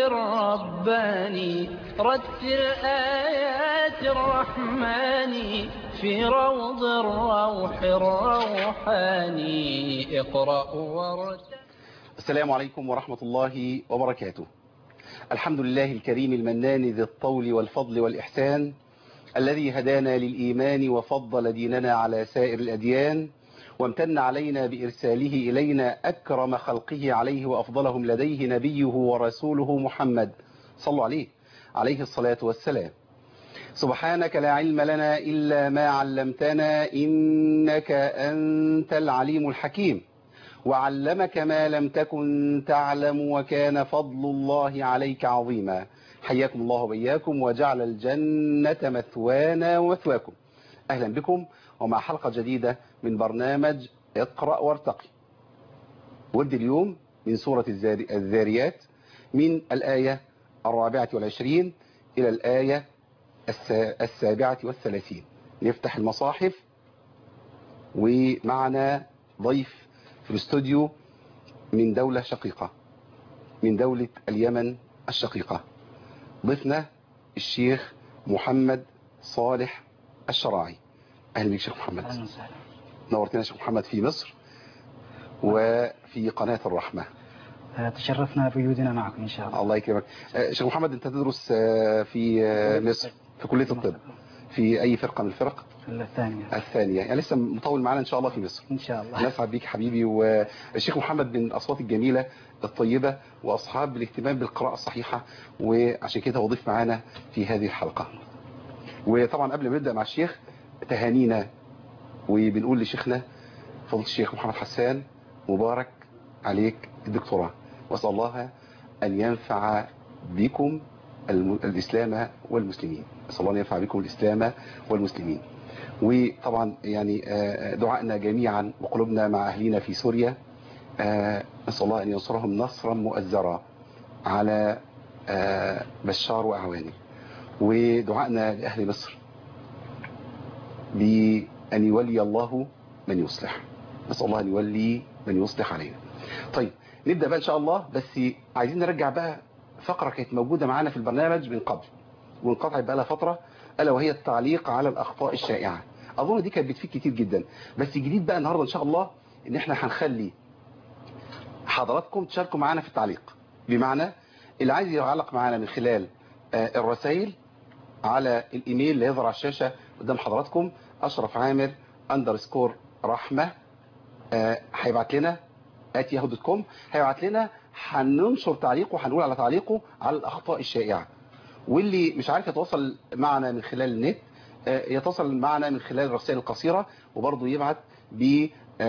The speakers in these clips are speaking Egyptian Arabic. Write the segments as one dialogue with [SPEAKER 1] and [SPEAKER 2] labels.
[SPEAKER 1] الرباني رتل آيات الرحمن في روض الروح الروحاني اقرأ وارتل
[SPEAKER 2] السلام عليكم ورحمة الله وبركاته الحمد لله الكريم المنان ذي الطول والفضل والإحسان الذي هدانا للإيمان وفضل ديننا على سائر الأديان وامتن علينا بإرساله إلينا أكرم خلقه عليه وأفضلهم لديه نبيه ورسوله محمد صلوا عليه عليه الصلاة والسلام سبحانك لا علم لنا إلا ما علمتنا إنك أنت العليم الحكيم وعلمك ما لم تكن تعلم وكان فضل الله عليك عظيما حياكم الله وإياكم وجعل الجنة مثوانا ومثواكم أهلا بكم ومع حلقة جديدة من برنامج اقرأ وارتقي ورد اليوم من سورة الذاريات من الآية الرابعة والعشرين إلى الآية السابعة والثلاثين نفتح المصاحف ومعنا ضيف في الاستوديو من دولة شقيقة من دولة اليمن الشقيقة ضيفنا الشيخ محمد صالح الشراعي أهلا بك شيخ محمد
[SPEAKER 3] أهلا وسهلا
[SPEAKER 2] نورتنا شيخ محمد في مصر وفي قناة الرحمة
[SPEAKER 3] تشرفنا بوجودنا معكم إن شاء الله
[SPEAKER 2] الله يكرمك شيخ محمد أنت تدرس في مصر في كلية الطب في أي فرقة من الفرق
[SPEAKER 3] الثانية
[SPEAKER 2] الثانية يعني لسه مطول معانا إن شاء الله في مصر
[SPEAKER 3] إن شاء الله
[SPEAKER 2] نسعد بيك حبيبي والشيخ محمد من الأصوات الجميلة الطيبة وأصحاب الاهتمام بالقراءة الصحيحة وعشان كده هو ضيف معانا في هذه الحلقة وطبعا قبل ما نبدأ مع الشيخ تهانينا وبنقول لشيخنا فضيله الشيخ محمد حسان مبارك عليك الدكتوراه واسال الله أن ينفع بكم الإسلام والمسلمين أسأل الله أن ينفع بكم الإسلام والمسلمين وطبعا يعني دعائنا جميعا وقلوبنا مع أهلنا في سوريا نسأل الله أن ينصرهم نصرا مؤزرا على بشار وأعوانه ودعائنا لأهل مصر بأن يولي الله من يصلح نسأل الله أن يولي من يصلح علينا طيب نبدأ بقى إن شاء الله بس عايزين نرجع بقى فقرة كانت موجودة معانا في البرنامج من قبل وانقطعت بقى لها فترة ألا وهي التعليق على الأخطاء الشائعة أظن دي كانت بتفيد كتير جدا بس جديد بقى النهاردة إن شاء الله إن إحنا هنخلي حضراتكم تشاركوا معانا في التعليق بمعنى اللي عايز يعلق معانا من خلال الرسائل على الإيميل اللي يظهر على الشاشة قدام حضراتكم أشرف عامر أندرسكور رحمة هيبعت لنا at yahoo.com هيبعت لنا هننشر تعليقه هنقول على تعليقه على الأخطاء الشائعة واللي مش عارف يتواصل معنا من خلال النت يتصل معنا من خلال الرسائل القصيرة وبرضه يبعت ب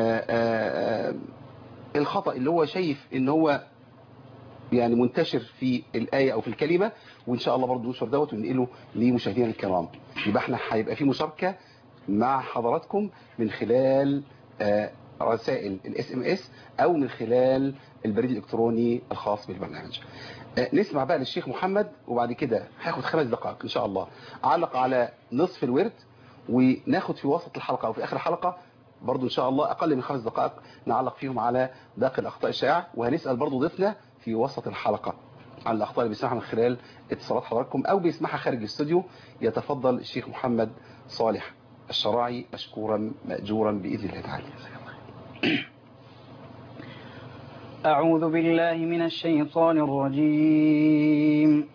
[SPEAKER 2] الخطأ اللي هو شايف ان هو يعني منتشر في الآية أو في الكلمة وإن شاء الله برضه ننشر دوت وننقله لمشاهدينا الكرام يبقى احنا هيبقى في مشاركة مع حضراتكم من خلال رسائل الاس ام اس او من خلال البريد الالكتروني الخاص بالبرنامج نسمع بقى للشيخ محمد وبعد كده هاخد خمس دقائق ان شاء الله علق على نصف الورد وناخد في وسط الحلقة او في اخر الحلقة برضو ان شاء الله اقل من خمس دقائق نعلق فيهم على باقي الاخطاء الشائعة وهنسأل برضو ضيفنا في وسط الحلقة عن الاخطاء اللي بيسمعها من خلال اتصالات حضراتكم او بيسمعها خارج الاستوديو يتفضل الشيخ محمد صالح الشراعي مشكورا مأجورا بإذن الله تعالى
[SPEAKER 3] أعوذ بالله من الشيطان الرجيم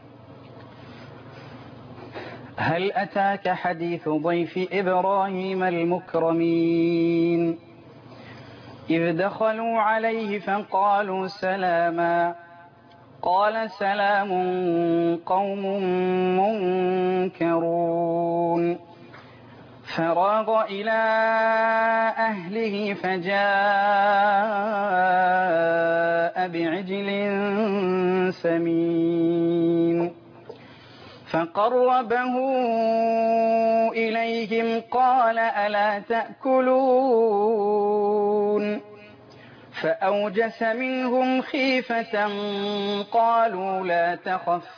[SPEAKER 3] هل أتاك حديث ضيف إبراهيم المكرمين إذ دخلوا عليه فقالوا سلاما قال سلام قوم منكرون فراغ إلى أهله فجاء بعجل سمين فقربه إليهم قال ألا تأكلون فأوجس منهم خيفة قالوا لا تخف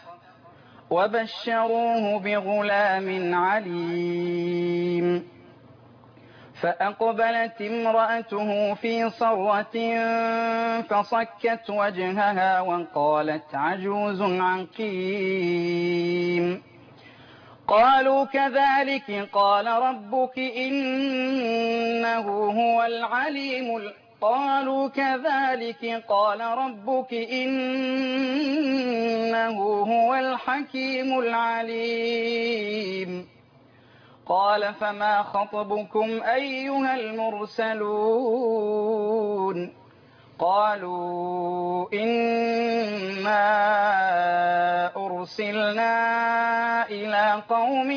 [SPEAKER 3] وبشروه بغلام عليم فأقبلت امرأته في صرة فصكت وجهها وقالت عجوز عقيم قالوا كذلك قال ربك إنه هو العليم ال- قالوا كذلك قال ربك إنه هو الحكيم العليم قال فما خطبكم أيها المرسلون قالوا إنا أرسلنا إلى قوم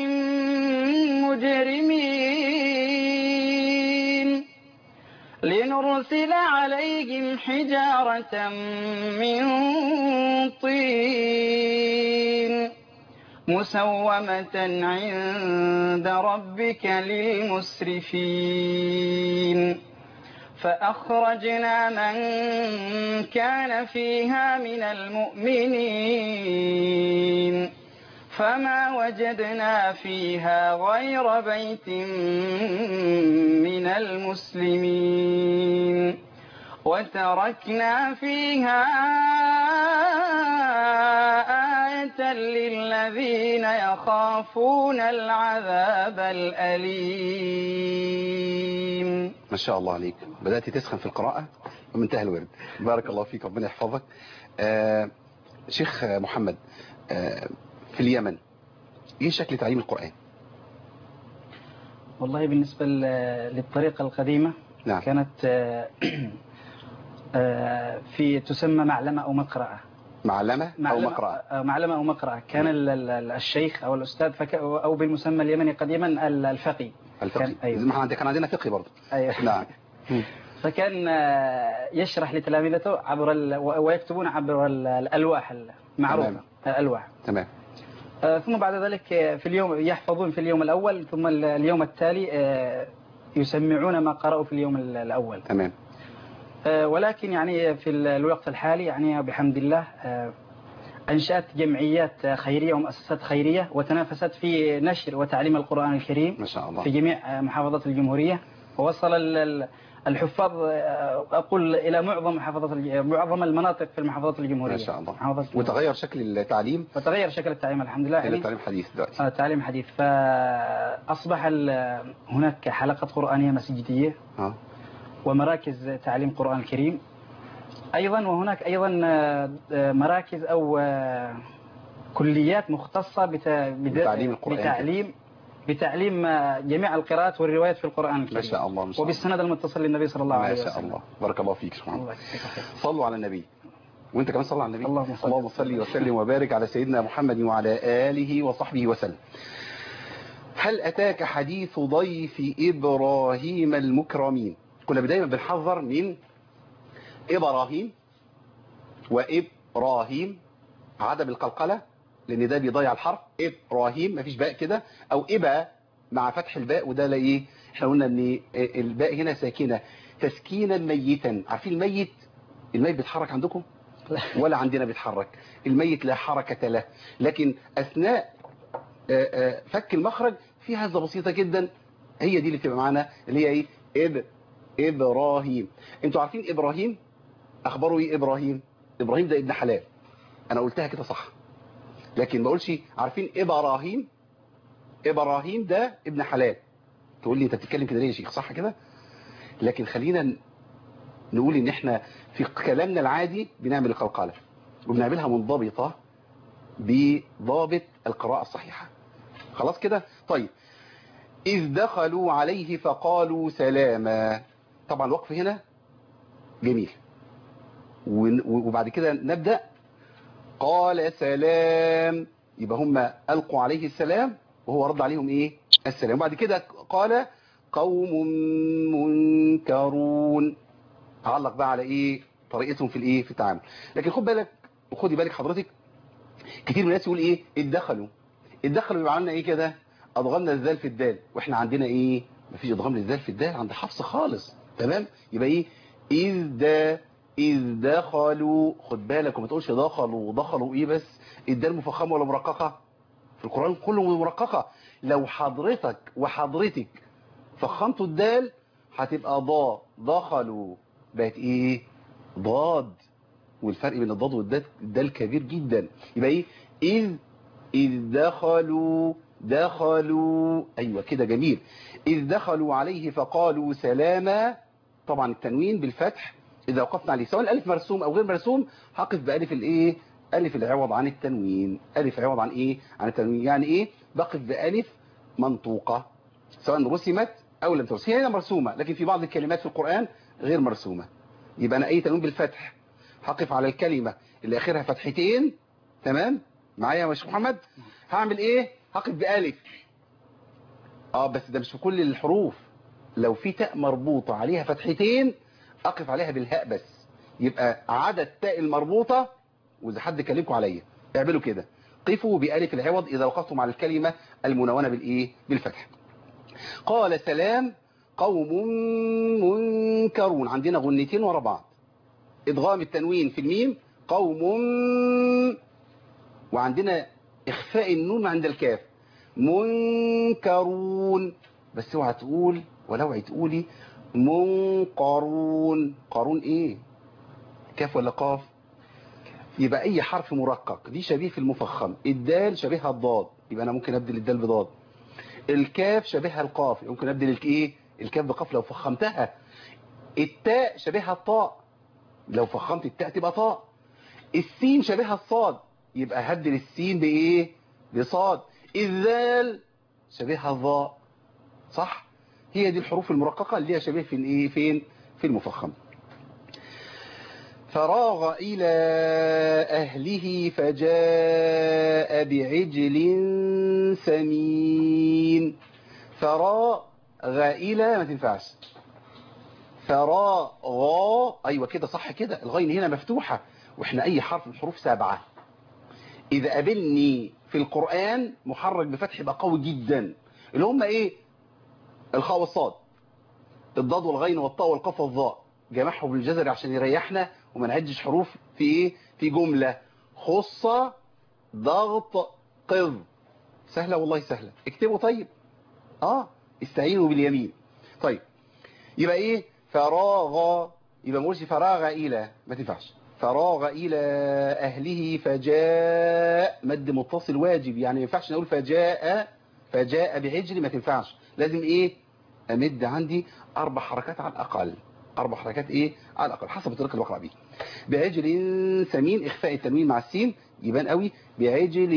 [SPEAKER 3] مجرمين لنرسل عليهم حجارة من طين مسومة عند ربك للمسرفين فأخرجنا من كان فيها من المؤمنين فما وجدنا فيها غير بيت من المسلمين وتركنا فيها آية للذين يخافون العذاب الأليم
[SPEAKER 2] ما شاء الله عليك بدأت تسخن في القراءة ومنتهى الورد بارك الله فيك ربنا يحفظك آه شيخ محمد آه في اليمن ايه شكل تعليم القرآن
[SPEAKER 3] والله بالنسبة ل- للطريقة القديمة
[SPEAKER 2] نعم
[SPEAKER 3] كانت آه، آه، في تسمى معلمة أو مقرأة
[SPEAKER 2] معلمة او
[SPEAKER 3] معلمة
[SPEAKER 2] مقرأة
[SPEAKER 3] آه، معلمة أو مقرأة كان ال- ال- الشيخ أو الأستاذ فك أو بالمسمى اليمني قديما ال- الفقي
[SPEAKER 2] الفقه
[SPEAKER 3] كان- أيوه.
[SPEAKER 2] زي ما عندك كان عندنا فقه برضه
[SPEAKER 3] أيوه.
[SPEAKER 2] نعم مم.
[SPEAKER 3] فكان آه، يشرح لتلامذته عبر ال... و- ويكتبون عبر ال- الألواح المعروفة
[SPEAKER 2] تمام.
[SPEAKER 3] الألواح
[SPEAKER 2] تمام
[SPEAKER 3] آه، ثم بعد ذلك آه، في اليوم يحفظون في اليوم الأول ثم ال- اليوم التالي آه، يسمعون ما قرأوا في اليوم ال- الأول
[SPEAKER 2] تمام
[SPEAKER 3] آه، ولكن يعني في ال- الوقت الحالي يعني بحمد الله آه، أنشأت جمعيات آه، خيرية ومؤسسات خيرية وتنافست في نشر وتعليم القرآن الكريم
[SPEAKER 2] ما شاء الله
[SPEAKER 3] في جميع آه، محافظات الجمهورية ووصل ال- ال- الحفاظ آه، أقول إلى معظم محافظات الج- معظم المناطق في المحافظات الجمهورية
[SPEAKER 2] ما شاء الله
[SPEAKER 3] محافظات الجمهورية.
[SPEAKER 2] وتغير شكل التعليم
[SPEAKER 3] وتغير شكل التعليم الحمد لله
[SPEAKER 2] الى
[SPEAKER 3] يعني
[SPEAKER 2] تعليم حديث دلوقتي
[SPEAKER 3] آه، تعليم حديث فأصبح ال- هناك حلقة قرآنية مسجدية
[SPEAKER 2] اه
[SPEAKER 3] ومراكز تعليم قرآن الكريم أيضا وهناك أيضا آه، آه، مراكز أو آه، كليات مختصة بت- بد-
[SPEAKER 2] بتعليم القرآن
[SPEAKER 3] بتعليم بتعليم آه، جميع القراءات والروايات في القرآن الكريم
[SPEAKER 2] ما شاء الله ما شاء الله
[SPEAKER 3] وبالسند المتصل للنبي صلى الله
[SPEAKER 2] ما
[SPEAKER 3] عليه
[SPEAKER 2] شاء
[SPEAKER 3] وسلم
[SPEAKER 2] الله بارك الله فيك سبحان الله
[SPEAKER 3] الله يجزيك خير.
[SPEAKER 2] صلوا على النبي وانت كمان صلى على النبي
[SPEAKER 3] اللهم صل.
[SPEAKER 2] اللهم صل وسلم وبارك على سيدنا محمد وعلى آله وصحبه وسلم هل أتاك حديث ضيف إبراهيم المكرمين كنا دايما بنحذر من إبراهيم وإبراهيم عدم القلقلة لأن ده بيضيع الحرف إبراهيم مفيش باء كده أو إبا مع فتح الباء وده لا إيه احنا قلنا ان الباء هنا ساكنة تسكينا ميتا عارفين الميت الميت بيتحرك عندكم ولا عندنا بيتحرك الميت لا حركة له لكن أثناء آه، آه، فك المخرج في هزة بسيطة جدا هي دي اللي بتبقى معانا اللي هي ايه إب إبراهيم انتوا عارفين إبراهيم أخباره ايه إبراهيم إبراهيم ده ابن حلال أنا قلتها كده صح لكن ما اقولش عارفين إبراهيم إبراهيم ده ابن حلال تقول لي انت بتتكلم كده ليه يا شيخ صح كده لكن خلينا ن- نقول ان احنا في كلامنا العادي بنعمل القلقلة وبنعملها منضبطة بضابط القراءة الصحيحة خلاص كده طيب إذ دخلوا عليه فقالوا سلاما طبعا الوقف هنا جميل ون- وبعد كده نبدأ قال سلام يبقى هم ألقوا عليه السلام وهو رد عليهم إيه السلام وبعد كده قال قوم منكرون علق بقى على إيه طريقتهم في الإيه في التعامل لكن خد بالك وخدي بالك حضرتك كتير من الناس يقول إيه اتدخلوا اتدخلوا يبقى عندنا إيه كده أضغمنا الذال في الدال وإحنا عندنا إيه مفيش إضغام للذال في الدال عند حفص خالص تمام يبقى إيه إذ دا إذ دخلوا خد بالك وما تقولش دخلوا دخلوا إيه بس الدال مفخمة ولا مرققة في القرآن كله مرققة لو حضرتك وحضرتك فخمت الدال هتبقى ضاء دخلوا بقت ايه ضاد والفرق بين الضاد والدال الدال كبير جدا يبقى ايه اذ اذ دخلوا دخلوا ايوه كده جميل اذ دخلوا عليه فقالوا سلاما طبعا التنوين بالفتح اذا وقفنا عليه سواء الالف مرسوم او غير مرسوم هقف بالف الايه الف العوض عن التنوين الف عوض عن ايه عن التنوين يعني ايه بقف بالف منطوقه سواء رسمت او لم ترسم هي هنا مرسومه لكن في بعض الكلمات في القران غير مرسومه يبقى انا اي تنوين بالفتح هقف على الكلمه اللي اخرها فتحتين تمام معايا يا مش محمد هعمل ايه هقف بالف اه بس ده مش في كل الحروف لو في تاء مربوطه عليها فتحتين اقف عليها بالهاء بس يبقى عدد تاء المربوطه واذا حد كلمكم عليا اعملوا كده قفوا بألف العوض إذا وقفتم على الكلمة المنونة بالإيه بالفتح قال سلام قوم منكرون عندنا غنتين ورا بعض إدغام التنوين في الميم قوم وعندنا إخفاء النون عند الكاف منكرون بس اوعى تقول ولا اوعي تقولي منقرون قارون ايه كاف ولا قاف يبقى اي حرف مرقق دي شبيه في المفخم الدال شبيهها الضاد يبقى انا ممكن ابدل الدال بضاد الكاف شبيهها القاف ممكن ابدل الايه الكاف بقاف لو فخمتها التاء شبيهها الطاء لو فخمت التاء تبقى طاء السين شبيهها الصاد يبقى هبدل السين بايه بصاد الذال شبيهها الظاء صح هي دي الحروف المرققه اللي هي شبيه في الايه فين في المفخم فراغ إلى أهله فجاء بعجل سمين فراغ إلى ما تنفعش فراغ أيوة كده صح كده الغين هنا مفتوحة وإحنا أي حرف من الحروف سبعة إذا قابلني في القرآن محرك بفتح يبقى قوي جدا اللي هم إيه الخاء والصاد الضاد والغين والطاء والقاف والظاء جمعهم بالجزر عشان يريحنا وما نعدش حروف في ايه في جملة خصة ضغط قض سهلة والله سهلة اكتبوا طيب اه استعينوا باليمين طيب يبقى ايه فراغ يبقى مرسي فراغ الى ما تنفعش فراغ الى اهله فجاء مد متصل واجب يعني ما ينفعش نقول فجاء فجاء بعجل ما تنفعش لازم ايه امد عندي اربع حركات على الاقل اربع حركات ايه على الاقل حسب الطريقه اللي بقرا بيه بعجل سمين اخفاء التنوين مع السين يبان قوي بعجل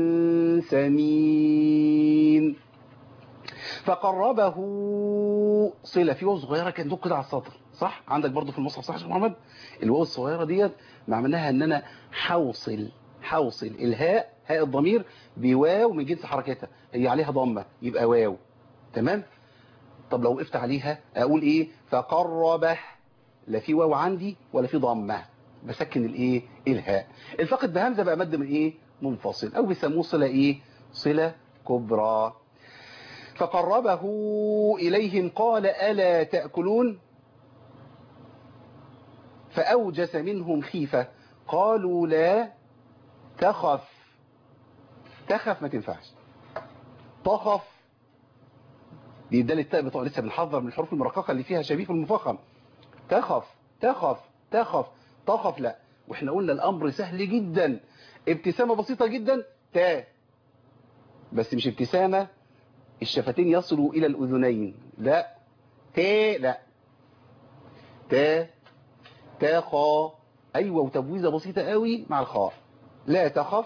[SPEAKER 2] سمين فقربه صله في واو صغيره كانت دوق كده على السطر صح عندك برضو في المصحف صح يا شيخ محمد الواو الصغيره ديت معناها ان انا حوصل حوصل الهاء هاء الضمير بواو من جنس حركتها هي عليها ضمه يبقى واو تمام طب لو وقفت عليها اقول ايه فقربه لا في واو عندي ولا في ضمه بسكن الايه الهاء الفقد بهمزه بقى مد من ايه منفصل او بيسموه صله ايه صله كبرى فقربه اليهم قال الا تاكلون فاوجس منهم خيفه قالوا لا تخف تخف ما تنفعش تخف دي دال التاء بتوع لسه بنحذر من الحروف المرققه اللي فيها شبيه المفخم تخف تخف تخف تخف لا واحنا قلنا الامر سهل جدا ابتسامه بسيطه جدا تا بس مش ابتسامه الشفتين يصلوا الى الاذنين لا تا لا تا تا خا ايوه وتبويزه بسيطه قوي مع الخاء لا تخف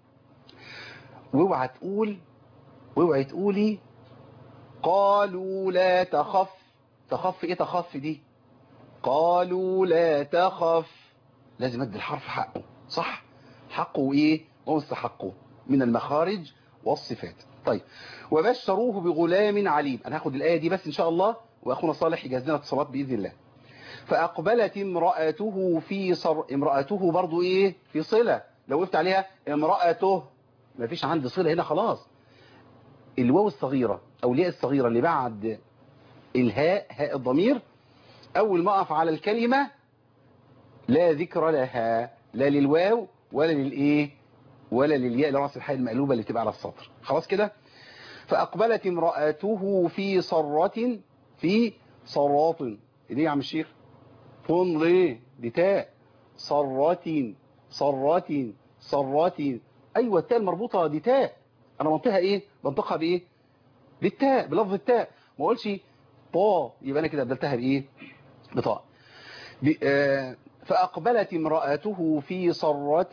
[SPEAKER 2] واوعى تقول واوعي تقولي قالوا لا تخف تخف ايه تخف دي قالوا لا تخف لازم ادي الحرف حقه صح حقه ايه ومستحقه من المخارج والصفات طيب وبشروه بغلام عليم انا هاخد الايه دي بس ان شاء الله واخونا صالح يجهز لنا اتصالات باذن الله فاقبلت امراته في صر امراته برضو ايه في صله لو وقفت عليها امراته مفيش عندي صله هنا خلاص الواو الصغيرة أو الياء الصغيرة اللي بعد الهاء هاء الضمير أول ما أقف على الكلمة لا ذكر لها لا للواو ولا للإيه ولا للياء لرأس الحاء المقلوبة اللي تبقى على السطر خلاص كده فأقبلت امرأته في صرة في صراط دي يا عم الشيخ فون ليه دي تاء صرة صرة صرة أيوة التاء المربوطة دي تاء أنا منطقها إيه بنطقها بإيه بالتاء بلفظ التاء ما أقولش طا يبقى أنا كده بدلتها بإيه بطاء ب... آه... فأقبلت امرأته في صرة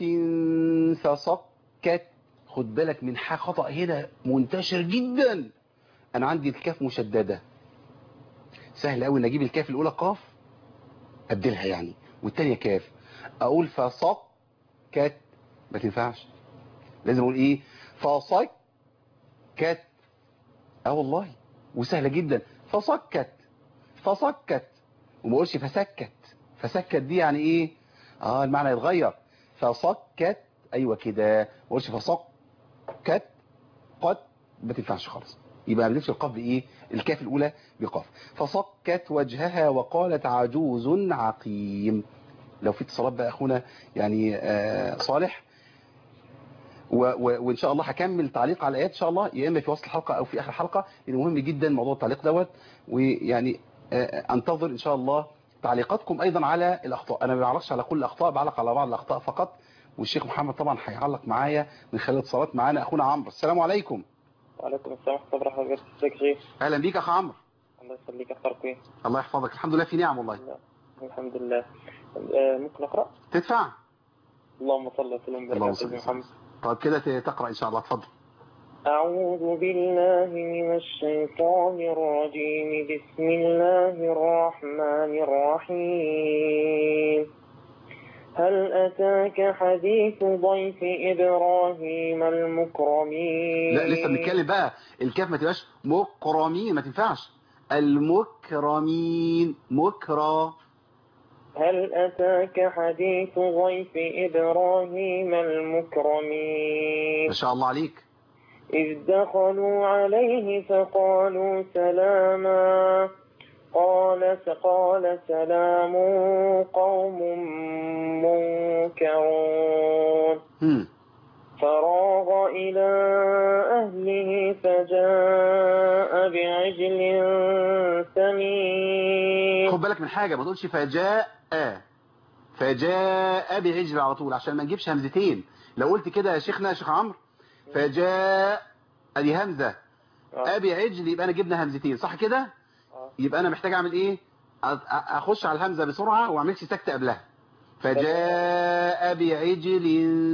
[SPEAKER 2] فصكت خد بالك من حاجة خطأ هنا منتشر جدا أنا عندي الكاف مشددة سهل قوي ان اجيب الكاف الاولى قاف ابدلها يعني والثانيه كاف اقول فصكت ما تنفعش لازم اقول ايه فصكت اه والله وسهله جدا فصكت فصكت وما اقولش فسكت فسكت دي يعني ايه اه المعنى يتغير فصكت ايوه كده ما اقولش فصكت قد ما تنفعش خالص يبقى ما بنفش القاف بايه الكاف الاولى بقاف فصكت وجهها وقالت عجوز عقيم لو في اتصالات بقى اخونا يعني آه صالح و و وان شاء الله هكمل تعليق على الايات ان شاء الله يا اما في وسط الحلقه او في اخر الحلقه لانه مهم جدا موضوع التعليق دوت ويعني آه انتظر ان شاء الله تعليقاتكم ايضا على الاخطاء انا ما بعلقش على كل الاخطاء بعلق على بعض الاخطاء فقط والشيخ محمد طبعا هيعلق معايا من خلال اتصالات معانا اخونا عمرو السلام عليكم
[SPEAKER 4] وعليكم السلام ورحمة الله وبركاته ازيك يا شيخ
[SPEAKER 2] اهلا بيك يا اخ عمرو
[SPEAKER 4] الله يخليك اخبارك ايه
[SPEAKER 2] الله يحفظك الحمد لله في نعم والله
[SPEAKER 4] لا. الحمد لله آه، ممكن اقرا
[SPEAKER 2] تدفع
[SPEAKER 4] اللهم صل وسلم وبارك
[SPEAKER 2] اللهم
[SPEAKER 4] على
[SPEAKER 2] صل
[SPEAKER 4] سيدنا
[SPEAKER 2] وسلم.
[SPEAKER 4] محمد
[SPEAKER 2] طيب كده تقرا ان شاء الله اتفضل
[SPEAKER 4] أعوذ بالله من الشيطان الرجيم بسم الله الرحمن الرحيم هل أتاك حديث ضيف إبراهيم المكرمين
[SPEAKER 2] لا لسه بنتكلم بقى الكاف ما تبقاش مكرمين ما تنفعش المكرمين مكرى
[SPEAKER 4] هل أتاك حديث ضيف إبراهيم المكرمين
[SPEAKER 2] ما شاء الله عليك
[SPEAKER 4] إذ دخلوا عليه فقالوا سلاما قال قال سلام قوم منكرون
[SPEAKER 2] هم.
[SPEAKER 4] فراغ إلى أهله فجاء بعجل سمين
[SPEAKER 2] خد بالك من حاجة ما تقولش فجاء فجاء بعجل على طول عشان ما نجيبش همزتين لو قلت كده يا شيخنا يا شيخ عمرو فجاء ادي همزة ابي عجل يبقى انا جبنا همزتين صح كده
[SPEAKER 4] آه.
[SPEAKER 2] يبقى انا محتاج اعمل ايه أ- أ- اخش على الهمزة بسرعة واعملش سكتة قبلها فجاء بعجل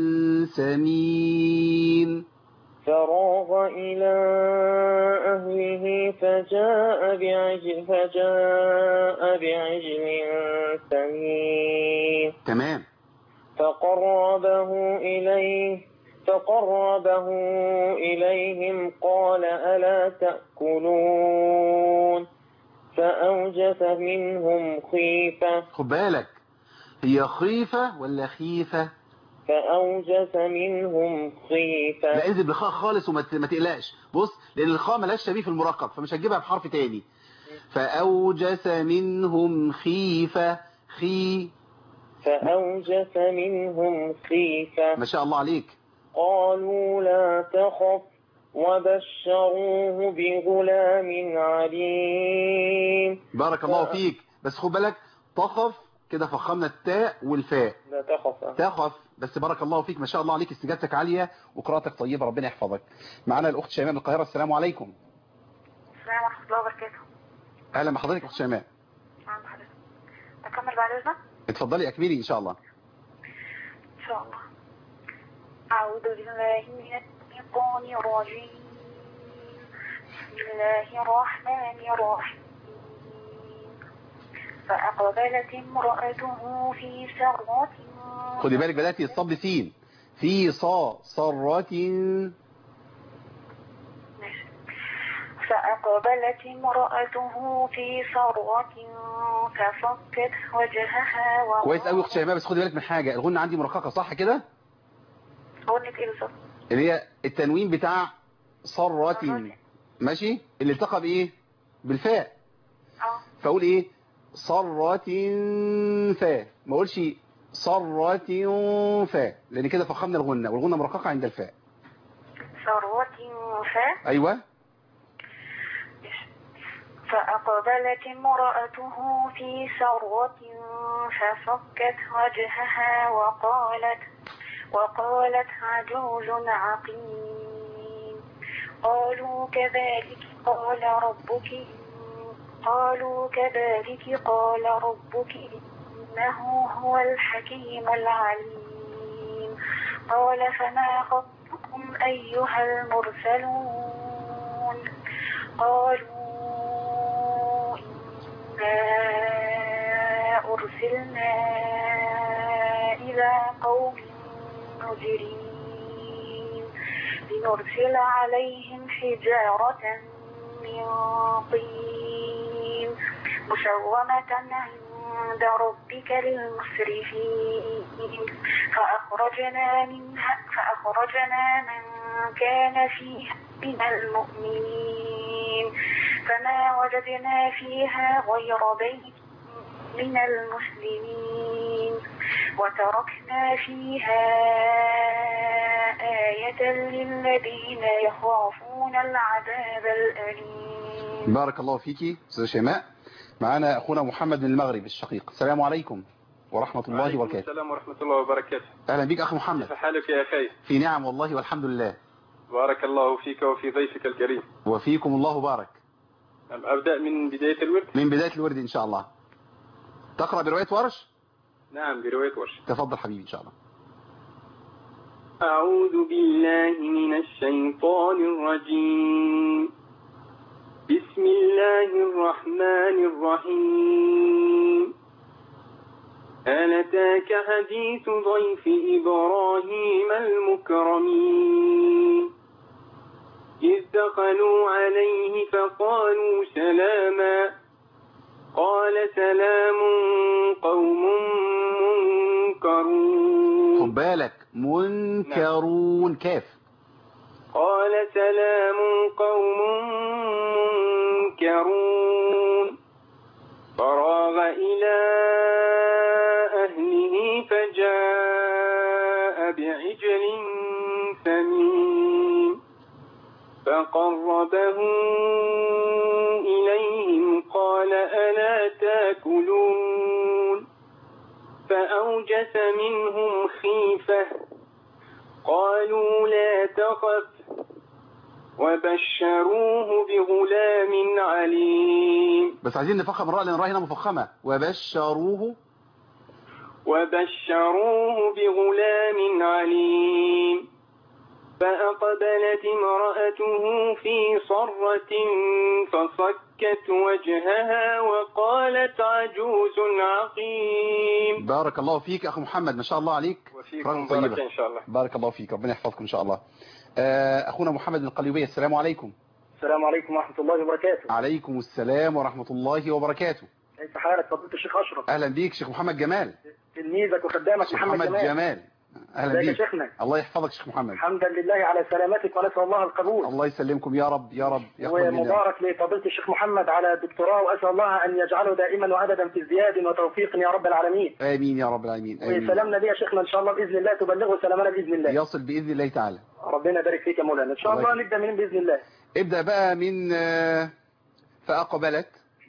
[SPEAKER 2] سمين
[SPEAKER 4] فراغ إلى أهله فجاء بعجل فجاء بعجل سمين
[SPEAKER 2] تمام
[SPEAKER 4] فقربه إليه فقربه إليهم قال ألا تأكلون فأوجس منهم خيفة
[SPEAKER 2] خد بالك هي خيفة ولا خيفة
[SPEAKER 4] فأوجس منهم خيفة
[SPEAKER 2] لا انزل بخاء خالص وما ت- ما تقلقش بص لان الخاء ملهاش شبيه في المرقق فمش هتجيبها بحرف تاني فاوجس منهم خيفة خي
[SPEAKER 4] فأوجس منهم خيفة
[SPEAKER 2] ما شاء الله عليك
[SPEAKER 4] قالوا لا تخف وبشروه بغلام عليم
[SPEAKER 2] بارك الله
[SPEAKER 4] ف-
[SPEAKER 2] فيك بس خد بالك تخف كده فخمنا التاء والفاء
[SPEAKER 4] لا تخف
[SPEAKER 2] تخف بس بارك الله فيك ما شاء الله عليك استجابتك عالية وقراءتك طيبة ربنا يحفظك معانا الاخت شيماء من القاهرة السلام عليكم
[SPEAKER 5] السلام ورحمة الله وبركاته
[SPEAKER 2] اهلا بحضرتك اخت شيماء
[SPEAKER 5] نعم حضرتك أكمل بعد إذنك
[SPEAKER 2] اتفضلي اكملي ان شاء الله
[SPEAKER 5] إن شاء الله أعوذ بالله من الشيطان الرجيم بسم الله الرحمن الرحيم فأقبلت امرأته في سرة
[SPEAKER 2] خدي بالك بدأت الصب سين في صا صرة
[SPEAKER 5] ماشي. فأقبلت امرأته في سرة فصكت وجهها و
[SPEAKER 2] كويس قوي يا اخت شيماء بس خدي بالك من حاجة الغنة عندي مرققة صح كده
[SPEAKER 5] غنت إيه بالظبط؟
[SPEAKER 2] اللي هي التنوين بتاع صرة ماشي اللي التقى بايه بالفاء
[SPEAKER 5] اه
[SPEAKER 2] فاقول ايه صرة فاء ما اقولش صرة فاء لان كده فخمنا الغنة والغنة مرققة عند الفاء
[SPEAKER 5] ثروة فاء
[SPEAKER 2] ايوه
[SPEAKER 5] فأقبلت امرأته في سرة فصكت وجهها وقالت وقالت عجوز عقيم قالوا كذلك قال ربك قالوا كذلك قال ربك إنه هو الحكيم العليم قال فما خطبكم أيها المرسلون قالوا إنا أرسلنا إلى قوم مجرمين لنرسل عليهم حجارة من طين مسومة عند ربك للمسرفين فأخرجنا منها فأخرجنا من كان فيها من المؤمنين فما وجدنا فيها غير بيت من المسلمين وتركنا فيها آية للذين يخافون العذاب الأليم
[SPEAKER 2] بارك الله فيكي استاذ شيماء معانا اخونا محمد من المغرب الشقيق السلام عليكم ورحمة الله
[SPEAKER 6] وعليكم
[SPEAKER 2] وبركاته
[SPEAKER 6] السلام ورحمة الله وبركاته
[SPEAKER 2] اهلا بيك اخ محمد
[SPEAKER 6] كيف حالك يا أخي
[SPEAKER 2] في نعم والله والحمد لله
[SPEAKER 6] بارك الله فيك وفي ضيفك الكريم
[SPEAKER 2] وفيكم الله بارك
[SPEAKER 6] نعم، أبدأ من بداية الورد
[SPEAKER 2] من بداية الورد ان شاء الله تقرأ برواية ورش
[SPEAKER 6] نعم برواية ورش
[SPEAKER 2] تفضل حبيبي ان شاء الله
[SPEAKER 6] أعوذ بالله من الشيطان الرجيم بسم الله الرحمن الرحيم هل أتاك حديث ضيف إبراهيم المكرمين إذ دخلوا عليه فقالوا سلاما قال سلام قوم منكرون
[SPEAKER 2] خد بالك منكرون كاف
[SPEAKER 6] قال سلام قوم منكرون فراغ إلى أهله فجاء بعجل سمين فقربه إليهم قال ألا تاكلون فأوجس منهم خيفة قالوا لا تخف وبشروه بغلام عليم
[SPEAKER 2] بس عايزين نفخم الراء لان الراء هنا مفخمة وبشروه
[SPEAKER 6] وبشروه بغلام عليم فأقبلت امرأته في صرة فصكت وجهها وقالت عجوز عقيم
[SPEAKER 2] بارك الله فيك اخ محمد ما شاء الله عليك
[SPEAKER 6] وفيكم
[SPEAKER 2] رغم طيبة.
[SPEAKER 6] بركة إن شاء الله
[SPEAKER 2] بارك الله فيك ربنا يحفظكم ان شاء الله آه، اخونا محمد من القليوبية السلام عليكم
[SPEAKER 7] السلام عليكم ورحمة الله وبركاته
[SPEAKER 2] عليكم السلام ورحمة الله وبركاته
[SPEAKER 7] كيف حالك فضيلة الشيخ أشرف
[SPEAKER 2] اهلا بيك شيخ محمد جمال
[SPEAKER 7] تلميذك وخدامك
[SPEAKER 2] شيخ
[SPEAKER 7] محمد,
[SPEAKER 2] محمد
[SPEAKER 7] جمال,
[SPEAKER 2] جمال اهلا
[SPEAKER 7] ازيك يا
[SPEAKER 2] بيك
[SPEAKER 7] شيخنا
[SPEAKER 2] الله يحفظك شيخ محمد
[SPEAKER 7] حمدا لله على سلامتك ونسأل الله القبول
[SPEAKER 2] الله يسلمكم يا رب يا رب يقبل منا
[SPEAKER 7] ومبارك لفضيلة الشيخ محمد على الدكتوراه وأسأل الله أن يجعله دائما وأبدا في ازدياد وتوفيق يا رب العالمين
[SPEAKER 2] امين يا رب العالمين امين
[SPEAKER 7] وسلامنا ليه يا شيخنا إن شاء الله بإذن الله تبلغه سلامنا بإذن الله
[SPEAKER 2] يصل باذن الله تعالى
[SPEAKER 7] ربنا يبارك فيك يا مولانا إن شاء
[SPEAKER 2] الله
[SPEAKER 7] الله نبدأ منين بإذن الله
[SPEAKER 2] ابدا بقى من آه، فاقبلت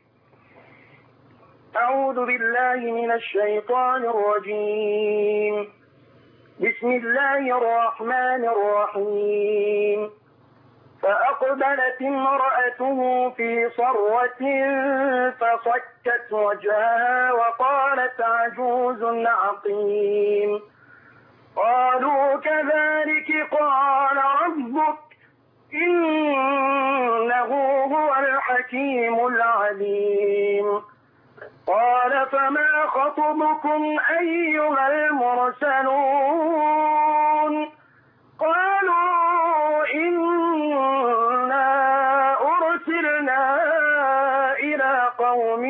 [SPEAKER 7] أعوذ بالله من الشيطان الرجيم بسم الله الرحمن الرحيم فأقبلت امرأته في صرة فصكت وجهها وقالت عجوز عقيم قالوا كذلك قال ربك إنه هو الحكيم العليم قال فما خطبكم أيها المرسلون قالوا إنا أرسلنا إلى قوم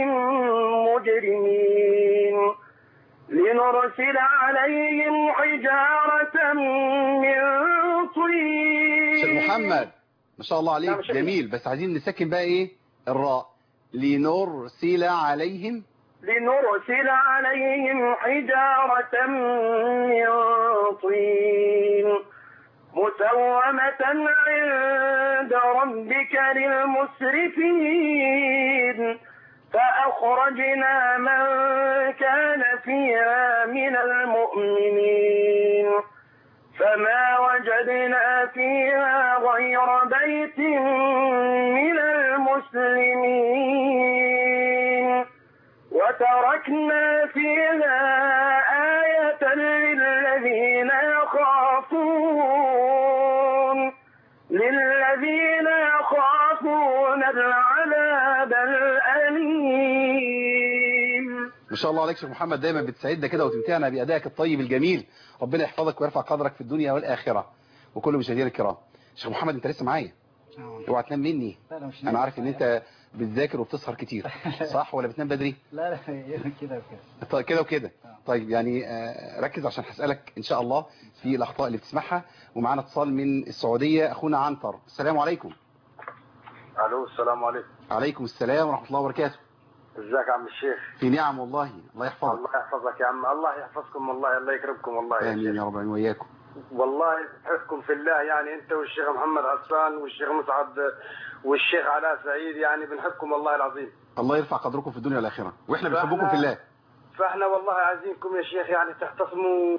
[SPEAKER 7] مجرمين لنرسل عليهم حجارة من طين
[SPEAKER 2] شيخ محمد ما شاء الله عليك
[SPEAKER 7] نعم، شيخ.
[SPEAKER 2] جميل بس عايزين نسكن بقى ايه الراء لنرسل عليهم
[SPEAKER 7] لنرسل عليهم حجارة من طين
[SPEAKER 4] مسومة عند ربك للمسرفين فأخرجنا من كان فيها من المؤمنين فما وجدنا فيها غير بيت من المسلمين وتركنا فيها آية للذين يخافون للذين يخافون العذاب الأليم
[SPEAKER 2] ما شاء الله عليك شيخ محمد دايما بتسعدنا كده وتمتعنا بأدائك الطيب الجميل ربنا يحفظك ويرفع قدرك في الدنيا والآخرة وكل مشاهدينا الكرام شيخ محمد انت لسه معايا اوعى تنام مني
[SPEAKER 3] لا لا مش
[SPEAKER 2] انا عارف ان انت بتذاكر وبتسهر كتير صح ولا بتنام بدري
[SPEAKER 3] لا لا كده وكده
[SPEAKER 2] طيب كده وكده طيب يعني آه، ركز عشان هسألك ان شاء الله في الاخطاء اللي بتسمعها ومعانا اتصال من السعودية اخونا عنتر السلام عليكم
[SPEAKER 8] الو السلام عليكم
[SPEAKER 2] عليكم السلام ورحمة الله وبركاته
[SPEAKER 8] ازيك يا عم الشيخ
[SPEAKER 2] في نعم والله الله يحفظك
[SPEAKER 8] الله يحفظك يا عم الله يحفظكم والله الله يكرمكم والله يا
[SPEAKER 2] امين
[SPEAKER 8] شيخ
[SPEAKER 2] يا رب العالمين وإياكم
[SPEAKER 8] والله نحبكم في الله يعني انت والشيخ محمد عسان والشيخ مسعد والشيخ علاء سعيد يعني بنحبكم والله العظيم
[SPEAKER 2] الله يرفع قدركم في الدنيا والآخرة واحنا
[SPEAKER 8] فإحنا-
[SPEAKER 2] بنحبكم في الله
[SPEAKER 8] فاحنا والله عايزينكم يا شيخ يعني تختصموا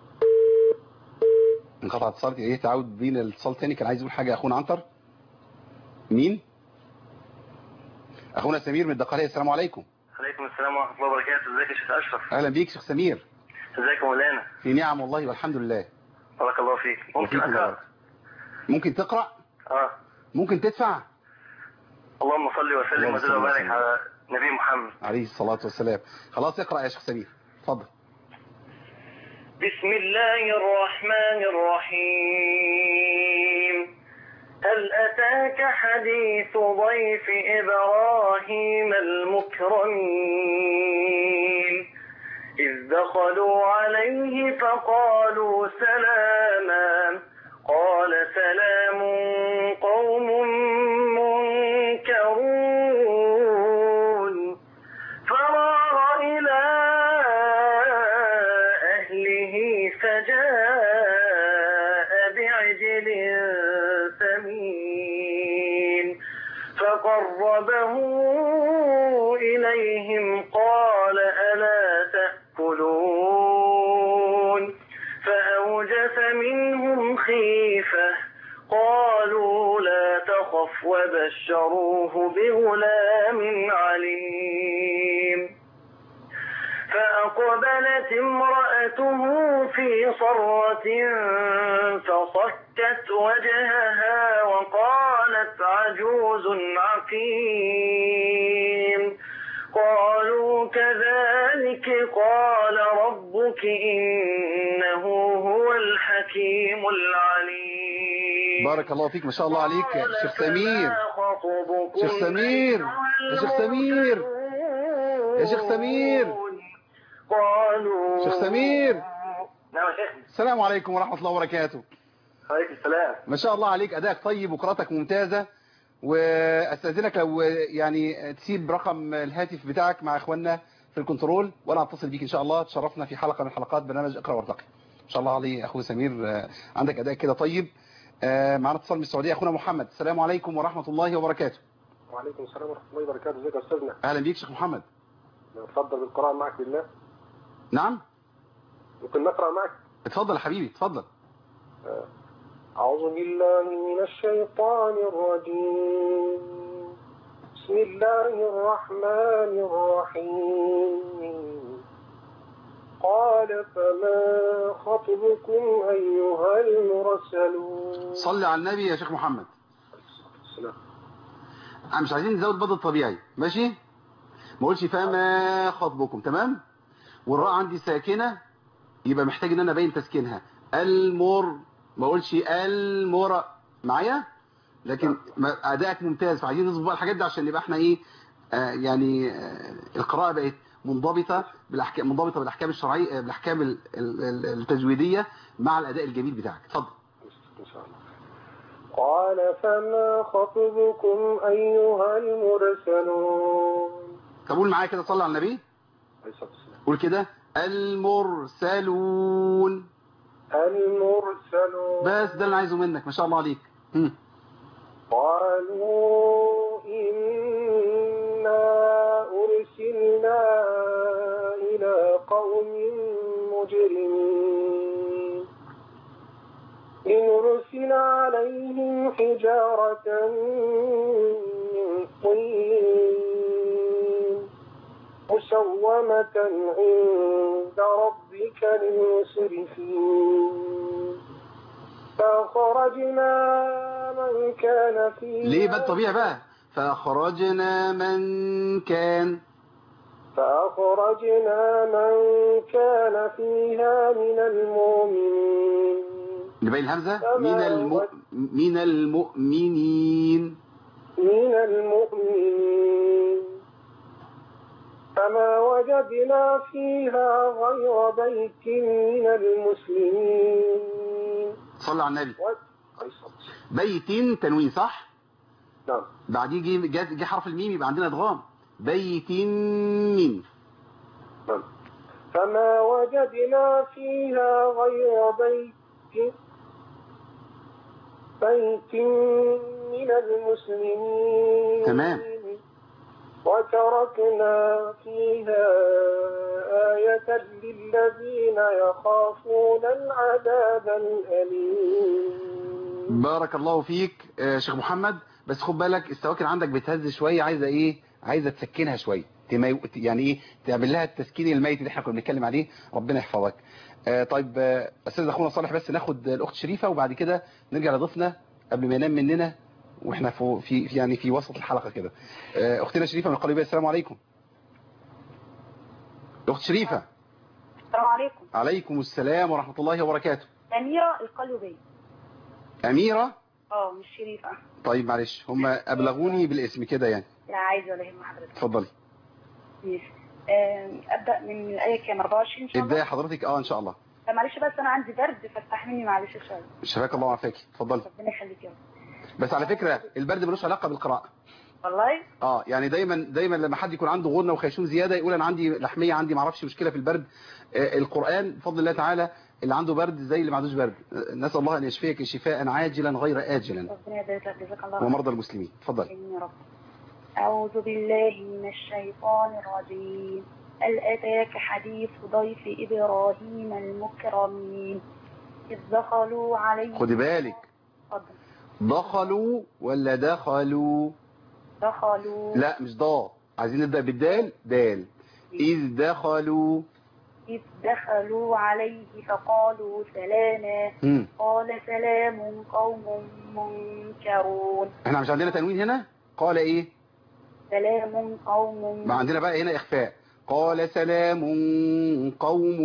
[SPEAKER 2] انقطع اتصال ايه تعود بينا الاتصال تاني كان عايز يقول حاجة اخونا عنتر مين اخونا سمير من الدقهلية السلام عليكم
[SPEAKER 8] عليكم السلام ورحمه الله وبركاته ازيك يا شيخ اشرف
[SPEAKER 2] اهلا بيك شيخ سمير
[SPEAKER 8] ازيك يا مولانا
[SPEAKER 2] في نعم والله والحمد لله
[SPEAKER 8] بارك الله فيك ممكن
[SPEAKER 2] وفيكم
[SPEAKER 8] اقرا
[SPEAKER 2] بارك. ممكن تقرأ
[SPEAKER 8] اه
[SPEAKER 2] ممكن تدفع
[SPEAKER 8] اللهم صل وسلم
[SPEAKER 2] اللهم
[SPEAKER 8] وزد
[SPEAKER 2] صل
[SPEAKER 8] وبارك
[SPEAKER 2] وسلم.
[SPEAKER 8] على نبي محمد
[SPEAKER 2] عليه الصلاة والسلام خلاص اقرأ يا شيخ سمير اتفضل
[SPEAKER 4] بسم الله الرحمن الرحيم هل أتاك حديث ضيف إبراهيم المكرمين إذ دخلوا عليه فقالوا سلاما قال سلام قوم منكرون فراغ إلى أهله فجاء بعجل سمين فقربه إليهم قال ألا تأكلون فأوجس منهم خيفة قالوا لا تخف وبشروه بغلام عليم فأقبلت امرأته في صرة فصكت وجهها وقالت عجوز عقيم قالوا كذلك قال ربك إنه هو الحكيم العليم
[SPEAKER 2] بارك الله فيك ما شاء الله عليك
[SPEAKER 4] قال
[SPEAKER 2] شيخ سمير
[SPEAKER 4] فما خطبكم
[SPEAKER 2] شيخ سمير يا شيخ سمير يا شيخ سمير
[SPEAKER 4] قالوا
[SPEAKER 2] شيخ سمير
[SPEAKER 8] نعم يا شيخ
[SPEAKER 2] السلام عليكم ورحمة الله وبركاته
[SPEAKER 8] عليكم السلام
[SPEAKER 2] ما شاء الله عليك أداءك طيب وقراءتك ممتازة واستاذنك لو يعني تسيب رقم الهاتف بتاعك مع اخواننا في الكنترول وانا هتصل بيك ان شاء الله تشرفنا في حلقة من حلقات برنامج اقرا وارتقي ان شاء الله علي اخوي سمير آه، عندك اداء كده طيب آه، معنا اتصال من السعودية اخونا محمد السلام عليكم ورحمة الله وبركاته
[SPEAKER 8] وعليكم السلام ورحمه الله وبركاته ازيك يا استاذنا
[SPEAKER 2] اهلا بيك شيخ محمد
[SPEAKER 8] اتفضل بالقراءه معك بالله
[SPEAKER 2] نعم
[SPEAKER 8] ممكن نقرا معك
[SPEAKER 2] اتفضل يا حبيبي اتفضل
[SPEAKER 8] أعوذ بالله من الشيطان الرجيم بسم الله الرحمن الرحيم قال فما خطبكم أيها المرسلون
[SPEAKER 2] صل على النبي يا شيخ محمد انا مش عايزين نزود بدل طبيعي ماشي ما اقولش فما خطبكم تمام والراء عندي ساكنه يبقى محتاج ان انا ابين تسكينها المر ما اقولش المر معايا لكن ما- ادائك ممتاز فعايزين نظبط بقى الحاجات دي عشان يبقى احنا ايه آه يعني آه القراءه بقت منضبطه بالاحكام منضبطه بالاحكام الشرعيه آه، بالاحكام ال- ال- ال- التجويديه مع الاداء الجميل بتاعك اتفضل
[SPEAKER 8] إن شاء الله قال فما خطبكم أيها المرسلون
[SPEAKER 2] طب قول معايا كده صلي على النبي
[SPEAKER 8] عليه الصلاة والسلام
[SPEAKER 2] قول كده المرسلون
[SPEAKER 4] المرسلون
[SPEAKER 2] بس ده اللي عايزه منك ما شاء الله عليك مم.
[SPEAKER 4] قالوا إنا أرسلنا إلى قوم مجرمين لنرسل عليهم حجارة من طين مسومة عند ربك للمسرفين فأخرجنا من كان فيها
[SPEAKER 2] ليه بقى الطبيعي بقى فأخرجنا من كان
[SPEAKER 4] فأخرجنا من كان فيها من المؤمنين
[SPEAKER 2] نبين الهمزة من الم... من المؤمنين
[SPEAKER 4] من المؤمنين فما وجدنا فيها غير بيت من المسلمين
[SPEAKER 2] صلى على النبي
[SPEAKER 4] و...
[SPEAKER 2] بيت تنوين صح
[SPEAKER 4] نعم
[SPEAKER 2] بعديه جه جه جه حرف الميم يبقى عندنا ادغام بيت من
[SPEAKER 4] نعم. فما وجدنا فيها غير بيت بيت من المسلمين
[SPEAKER 2] تمام.
[SPEAKER 4] وتركنا فيها آية للذين يخافون العذاب الأليم
[SPEAKER 2] بارك الله فيك آه، شيخ محمد بس خد بالك السواكن عندك بتهز شويه عايزه ايه عايزه تسكنها شويه تمي... يعني ايه تعمل لها التسكين الميت اللي احنا كنا بنتكلم عليه ربنا يحفظك آه، طيب آه، استاذ اخونا صالح بس ناخد الاخت شريفه وبعد كده نرجع لضيفنا قبل ما ينام مننا واحنا في في في- يعني في وسط الحلقه كده آه، اختنا شريفه من القليوبيه السلام عليكم اخت شريفه
[SPEAKER 5] السلام عليكم
[SPEAKER 2] عليكم السلام ورحمه الله وبركاته
[SPEAKER 5] أميرة القلوبية
[SPEAKER 2] اميره
[SPEAKER 5] اه مش شريفة
[SPEAKER 2] طيب معلش هم ابلغوني بالاسم كده يعني
[SPEAKER 5] لا عايزة ولا يهم حضرتك
[SPEAKER 2] اتفضلي
[SPEAKER 5] ماشي آم، أبدأ من الآية كام 24 إن شاء الله
[SPEAKER 2] ابداي حضرتك اه ان شاء الله
[SPEAKER 5] لا، معلش بس أنا عندي برد فاستحملني معلش شوية
[SPEAKER 2] شفاك الله وعافاك اتفضلي
[SPEAKER 5] ربنا يخليك يا رب
[SPEAKER 2] بس على فكرة البرد ملوش علاقة بالقراءة
[SPEAKER 5] والله
[SPEAKER 2] اه يعني دايما دايما لما حد يكون عنده غنة وخيشوم زيادة يقول انا عندي لحمية عندي معرفش مشكلة في البرد آه القرآن بفضل الله تعالى اللي عنده برد زي اللي ما عندوش برد آه، نسأل الله ان يشفيك شفاء عاجلا غير آجلا
[SPEAKER 5] ربنا يبارك لك جزاك الله خير.
[SPEAKER 2] ومرضى المسلمين اتفضل
[SPEAKER 5] آمين يا رب أعوذ بالله من الشيطان الرجيم هل أتاك حديث ضيف إبراهيم المكرمين إذ دخلوا عليه
[SPEAKER 2] خدي بالك
[SPEAKER 5] اتفضل.
[SPEAKER 2] دخلوا ولا دخلوا
[SPEAKER 5] دخلوا
[SPEAKER 2] لا مش ضا عايزين نبدأ بالدال دال إذ دخلوا
[SPEAKER 5] إذ دخلوا عليه فقالوا سلاما
[SPEAKER 2] مم.
[SPEAKER 5] قال سلام قوم منكرون
[SPEAKER 2] احنا مش عندنا تنوين هنا قال ايه
[SPEAKER 5] سلام قوم
[SPEAKER 2] ما عندنا بقى هنا إخفاء قال سلام قوم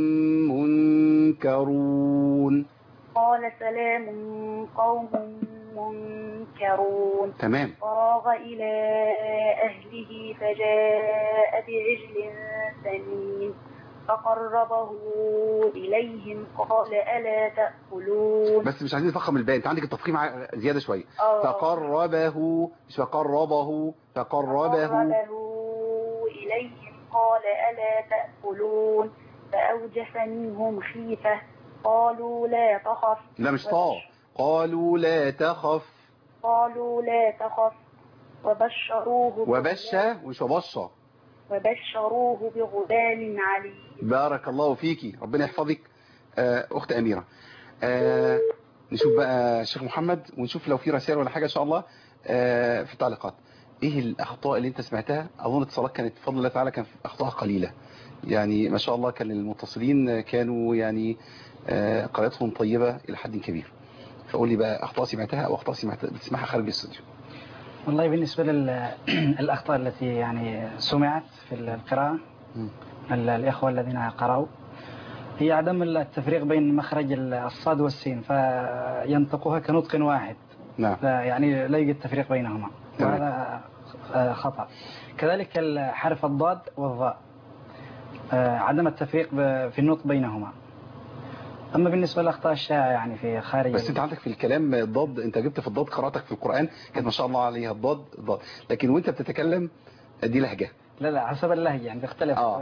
[SPEAKER 2] منكرون
[SPEAKER 5] قال سلام قوم منكرون
[SPEAKER 2] تمام
[SPEAKER 5] فراغ إلى أهله فجاء بعجل سمين فقربه إليهم قال ألا تأكلون
[SPEAKER 2] بس مش عايزين نفخم الباقي انت عندك التفخيم ع- زيادة شوية
[SPEAKER 5] آه.
[SPEAKER 2] فقربه مش فقربه فقربه
[SPEAKER 5] فقربه إليهم قال ألا تأكلون فأوجس منهم خيفة قالوا لا تخف
[SPEAKER 2] لا مش طا قالوا لا تخف
[SPEAKER 5] قالوا لا تخف وبشروه
[SPEAKER 2] وبشى مش وبشى
[SPEAKER 5] وبشروه بغلام عليم
[SPEAKER 2] بارك الله فيكي ربنا يحفظك آه، اخت اميرة آه، نشوف بقى الشيخ محمد ونشوف لو في رسائل ولا حاجة ان شاء الله آه، في التعليقات ايه الاخطاء اللي انت سمعتها اظن اتصالات كانت بفضل الله تعالى كان اخطاء قليلة يعني ما شاء الله كان المتصلين كانوا يعني آه، قراءتهم طيبة الى حد كبير فقول لي بقى اخطاء سمعتها او اخطاء سمعتها بتسمعها خارج الاستوديو
[SPEAKER 3] والله بالنسبة للأخطاء التي يعني سمعت في القراءة
[SPEAKER 2] مم.
[SPEAKER 3] ال- الإخوة الذين قرأوا هي عدم التفريق بين مخرج الصاد والسين فينطقها كنطق واحد
[SPEAKER 2] نعم
[SPEAKER 3] يعني لا يوجد تفريق بينهما
[SPEAKER 2] تمام.
[SPEAKER 3] وهذا آه، خطأ كذلك ال- حرف الضاد والضاء آه، عدم التفريق ب- في النطق بينهما أما بالنسبة للأخطاء الشائعة يعني في خارج
[SPEAKER 2] بس انت عندك في الكلام الضاد انت جبت في الضاد قراءتك في القرآن كانت ما شاء الله عليها الضاد الضاد لكن وانت بتتكلم دي لهجة
[SPEAKER 3] لا لا حسب اللهجة يعني بيختلف حسب
[SPEAKER 2] اه
[SPEAKER 3] اللهجة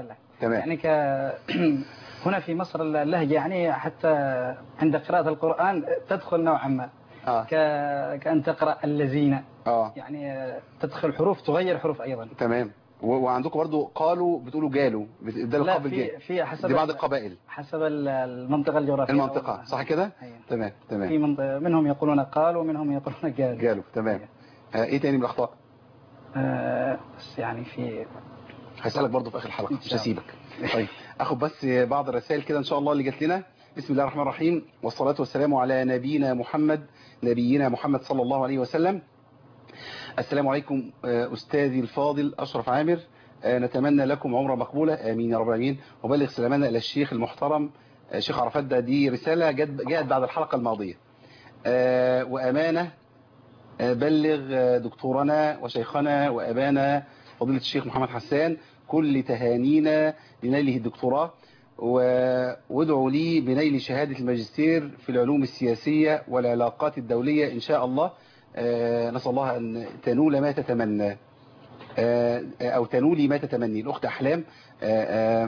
[SPEAKER 2] تمام.
[SPEAKER 3] يعني ك هنا في مصر اللهجة يعني حتى عند قراءة القرآن تدخل نوعا ما
[SPEAKER 2] اه
[SPEAKER 3] ك... كأن تقرأ الذين
[SPEAKER 2] اه
[SPEAKER 3] يعني تدخل حروف تغير حروف أيضا
[SPEAKER 2] تمام و- وعندكم برضو قالوا بتقولوا جالوا بت- ده
[SPEAKER 3] لا
[SPEAKER 2] القاب
[SPEAKER 3] في
[SPEAKER 2] الجال
[SPEAKER 3] في حسب
[SPEAKER 2] دي بعض
[SPEAKER 3] ال-
[SPEAKER 2] القبائل
[SPEAKER 3] حسب ال- المنطقة الجغرافية
[SPEAKER 2] المنطقة صح كده
[SPEAKER 3] أيوة.
[SPEAKER 2] تمام
[SPEAKER 3] في
[SPEAKER 2] تمام
[SPEAKER 3] منطقة منهم يقولون قال ومنهم يقولون قال
[SPEAKER 2] جالوا تمام آه، ايه تاني من الاخطاء
[SPEAKER 3] آه بس يعني في
[SPEAKER 2] هسألك برضو في اخر الحلقة
[SPEAKER 3] إن
[SPEAKER 2] مش
[SPEAKER 3] شاء الله.
[SPEAKER 2] هسيبك طيب اخد بس بعض الرسائل كده ان شاء الله اللي جات لنا بسم الله الرحمن الرحيم والصلاة والسلام على نبينا محمد نبينا محمد صلى الله عليه وسلم السلام عليكم آه، أستاذي الفاضل أشرف عامر آه، نتمنى لكم عمرة مقبولة آمين يا رب العالمين وبلغ سلامنا إلى الشيخ المحترم آه، شيخ عرفات ده دي رسالة جت- جاءت بعد الحلقة الماضية آه، وأمانة آه، بلغ آه، دكتورنا وشيخنا وأبانا فضيلة الشيخ محمد حسان كل تهانينا لنيله الدكتوراه و- وادعوا لي بنيل شهادة الماجستير في العلوم السياسية والعلاقات الدولية إن شاء الله آه، نسأل الله أن تنول ما تتمنى آه، أو تنولي ما تتمني الأخت أحلام آه، آه،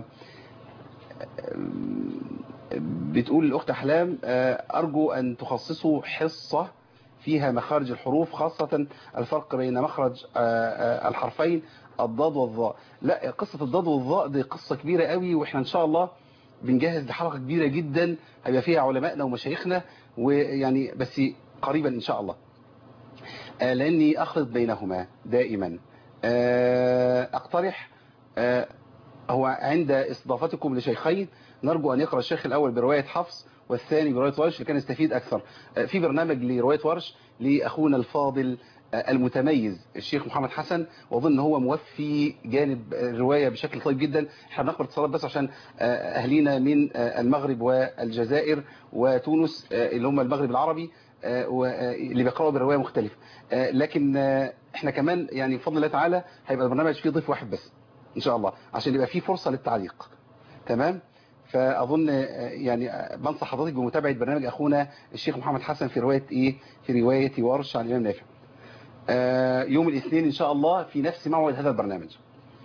[SPEAKER 2] بتقول الأخت أحلام آه، أرجو أن تخصصوا حصة فيها مخارج الحروف خاصة الفرق بين مخرج آه، آه، الحرفين الضاد والظاء لا قصة الضاد والظاء دي قصة كبيرة قوي وإحنا إن شاء الله بنجهز لحلقة كبيرة جدا هيبقى فيها علمائنا ومشايخنا ويعني بس قريبا إن شاء الله آه، لأني أخلط بينهما دائما آه، أقترح آه، هو عند استضافتكم لشيخين نرجو أن يقرأ الشيخ الأول برواية حفص والثاني برواية ورش لكي نستفيد أكثر آه، في برنامج لرواية ورش لأخونا الفاضل آه، المتميز الشيخ محمد حسن وأظن هو موفي جانب الرواية بشكل طيب جدا احنا بنقبل اتصالات بس عشان آه، أهلينا من آه، المغرب والجزائر وتونس آه، اللي هم المغرب العربي آه، و- آه، اللي بيقرأوا برواية مختلفة آه، لكن آه، احنا كمان يعني بفضل الله تعالى هيبقى البرنامج فيه ضيف واحد بس ان شاء الله عشان يبقى فيه فرصة للتعليق تمام فاظن آه، يعني آه، بنصح حضرتك بمتابعة برنامج اخونا الشيخ محمد حسن في رواية ايه في رواية ورش عن الامام نافع آه، يوم الاثنين ان شاء الله في نفس موعد هذا البرنامج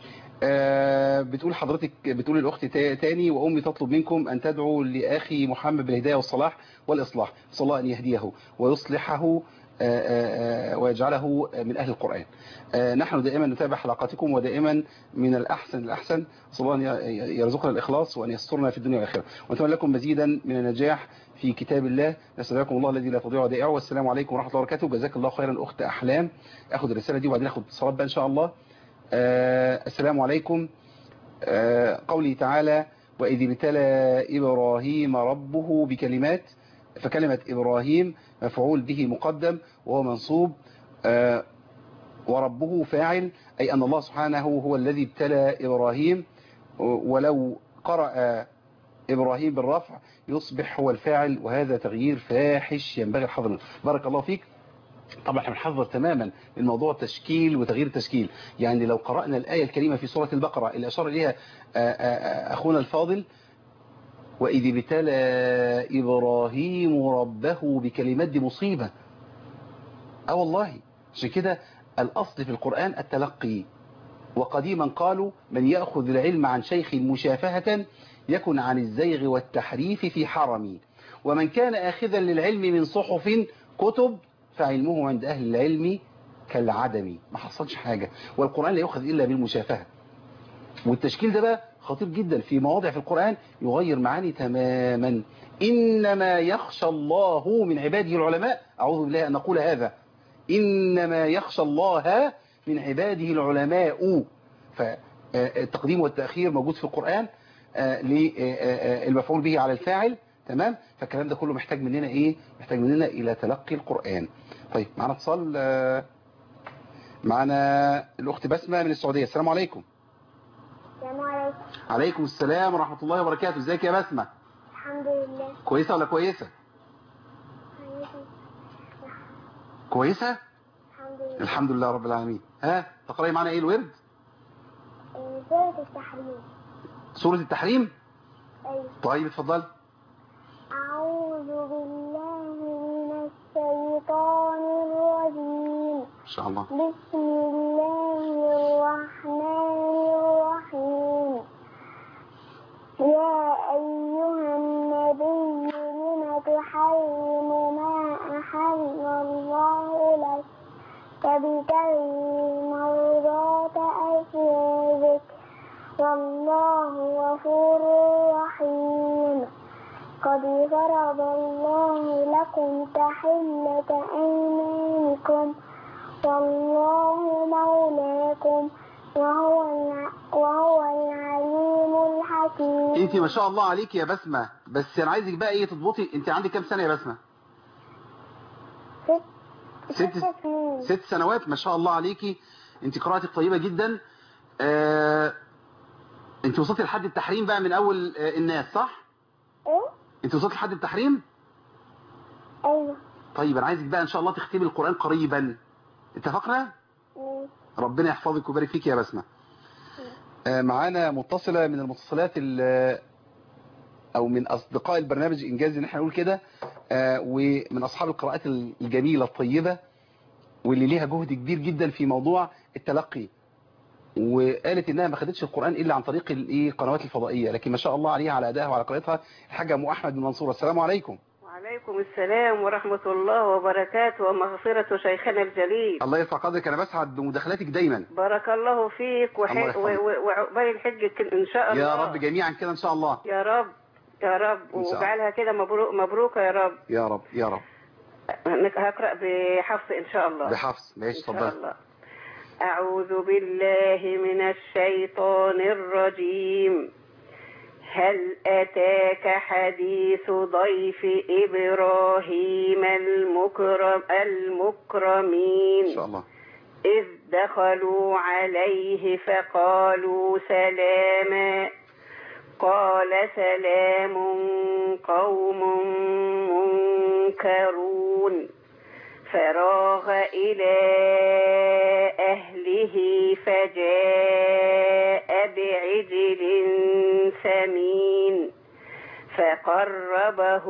[SPEAKER 2] آه، بتقول حضرتك بتقول الاخت تا- تاني وامي تطلب منكم ان تدعوا لاخي محمد بالهدايه والصلاح والاصلاح صلى الله ان يهديه ويصلحه آه، آه، آه، ويجعله من اهل القران آه، نحن دائما نتابع حلقاتكم ودائما من الاحسن الاحسن صلى الله ان ي- يرزقنا الاخلاص وان يسترنا في الدنيا والاخره ونتمنى لكم مزيدا من النجاح في كتاب الله نستودعكم الله الذي لا تضيع ودائعه والسلام عليكم ورحمه الله وبركاته جزاك الله خيرا اخت احلام اخد الرساله دي وبعدين اخد اتصالات بقى ان شاء الله آه، السلام عليكم آه، قوله تعالى وإذ ابتلى إبراهيم ربه بكلمات فكلمة إبراهيم مفعول به مقدم وهو منصوب آه، وربه فاعل أي أن الله سبحانه هو الذي ابتلى إبراهيم ولو قرأ إبراهيم بالرفع يصبح هو الفاعل وهذا تغيير فاحش ينبغي الحظر منه بارك الله فيك طبعا احنا بنحذر تماما من موضوع التشكيل وتغيير التشكيل يعني لو قرأنا الآية الكريمة في سورة البقرة اللي أشار إليها آه، آه، أخونا الفاضل وإذ ابتلى إبراهيم ربه بكلمات دي مصيبة اه والله عشان كده الأصل في القرآن التلقي وقديما قالوا من يأخذ العلم عن شيخ مشافهة يكن عن الزيغ والتحريف في حرمي ومن كان آخذا للعلم من صحف كتب فعلمه عند أهل العلم كالعدم ما حصلش حاجة والقرآن لا يؤخذ إلا بالمشافهة والتشكيل ده بقى خطير جدا في مواضع في القرآن يغير معاني تماما إنما يخشى الله من عباده العلماء أعوذ بالله أن نقول هذا إنما يخشى الله من عباده العلماء فالتقديم والتأخير موجود في القرآن آه، للمفعول به على الفاعل تمام فالكلام ده كله محتاج مننا ايه محتاج مننا الى تلقي القرآن طيب معنا اتصال آه، معنا الاخت بسمة من السعودية السلام عليكم
[SPEAKER 9] السلام عليكم
[SPEAKER 2] عليكم السلام ورحمة الله وبركاته ازيك يا بسمة
[SPEAKER 9] الحمد لله
[SPEAKER 2] كويسة ولا كويسة كويسة
[SPEAKER 9] الحمد لله
[SPEAKER 2] الحمد لله رب العالمين ها تقرأي معنا ايه الورد
[SPEAKER 9] آه، سورة التحريم
[SPEAKER 2] سورة التحريم
[SPEAKER 9] أيوة
[SPEAKER 2] طيب اتفضل
[SPEAKER 9] أعوذ بالله من الشيطان الرجيم
[SPEAKER 2] ان شاء الله
[SPEAKER 9] بسم الله الرحمن الرحيم والله غفور رحيم قد فرض الله لكم تحلة أيمانكم والله مولاكم وهو الع- وهو العليم الحكيم
[SPEAKER 2] انت ما شاء الله عليك يا بسمة بس انا عايزك بقى ايه تضبطي انت عندك كام سنة يا بسمة
[SPEAKER 9] ست
[SPEAKER 2] ست
[SPEAKER 9] ست سنين
[SPEAKER 2] ست سنوات ما شاء الله عليكي انت قراءتك طيبة جدا آه انت وصلتي لحد التحريم بقى من اول آه الناس صح
[SPEAKER 9] ايه
[SPEAKER 2] انت وصلتي لحد التحريم
[SPEAKER 9] ايوه
[SPEAKER 2] طيب انا عايزك بقى ان شاء الله تختمي القرآن قريبا اتفقنا
[SPEAKER 9] مم.
[SPEAKER 2] ربنا يحفظك ويبارك فيك يا بسمة آه معانا متصلة من المتصلات ال- او من اصدقاء البرنامج انجاز ان احنا نقول كده آه ومن اصحاب القراءات الجميلة الطيبة واللي ليها جهد كبير جدا في موضوع التلقي وقالت انها ما خدتش القرآن الا عن طريق الايه قنوات الفضائية لكن ما شاء الله عليها على ادائها وعلى قراءتها الحاجة ام احمد من منصورة السلام عليكم
[SPEAKER 10] وعليكم السلام ورحمة الله وبركاته ومغفرة شيخنا الجليل
[SPEAKER 2] الله يرفع قدرك انا بسعد بمداخلاتك دايما
[SPEAKER 10] بارك الله فيك وح...
[SPEAKER 2] الله
[SPEAKER 10] و...
[SPEAKER 2] يحفظك.
[SPEAKER 10] و... وعقبال الحج إن شاء الله
[SPEAKER 2] يا رب جميعا كده ان شاء الله
[SPEAKER 10] يا رب يا رب
[SPEAKER 2] إن شاء الله.
[SPEAKER 10] واجعلها كده مبروك مبروكة يا رب
[SPEAKER 2] يا رب يا رب
[SPEAKER 10] هقرأ بحفظ إن شاء الله
[SPEAKER 2] بحفظ ماشي
[SPEAKER 10] إن شاء
[SPEAKER 2] اتفضل
[SPEAKER 10] الله أعوذ بالله من الشيطان الرجيم هل أتاك حديث ضيف إبراهيم المكرم المكرمين
[SPEAKER 2] ان شاء الله
[SPEAKER 10] إذ دخلوا عليه فقالوا سلاما قال سلام قوم منكرون فراغ إلى أهله فجاء بعجل سمين فقربه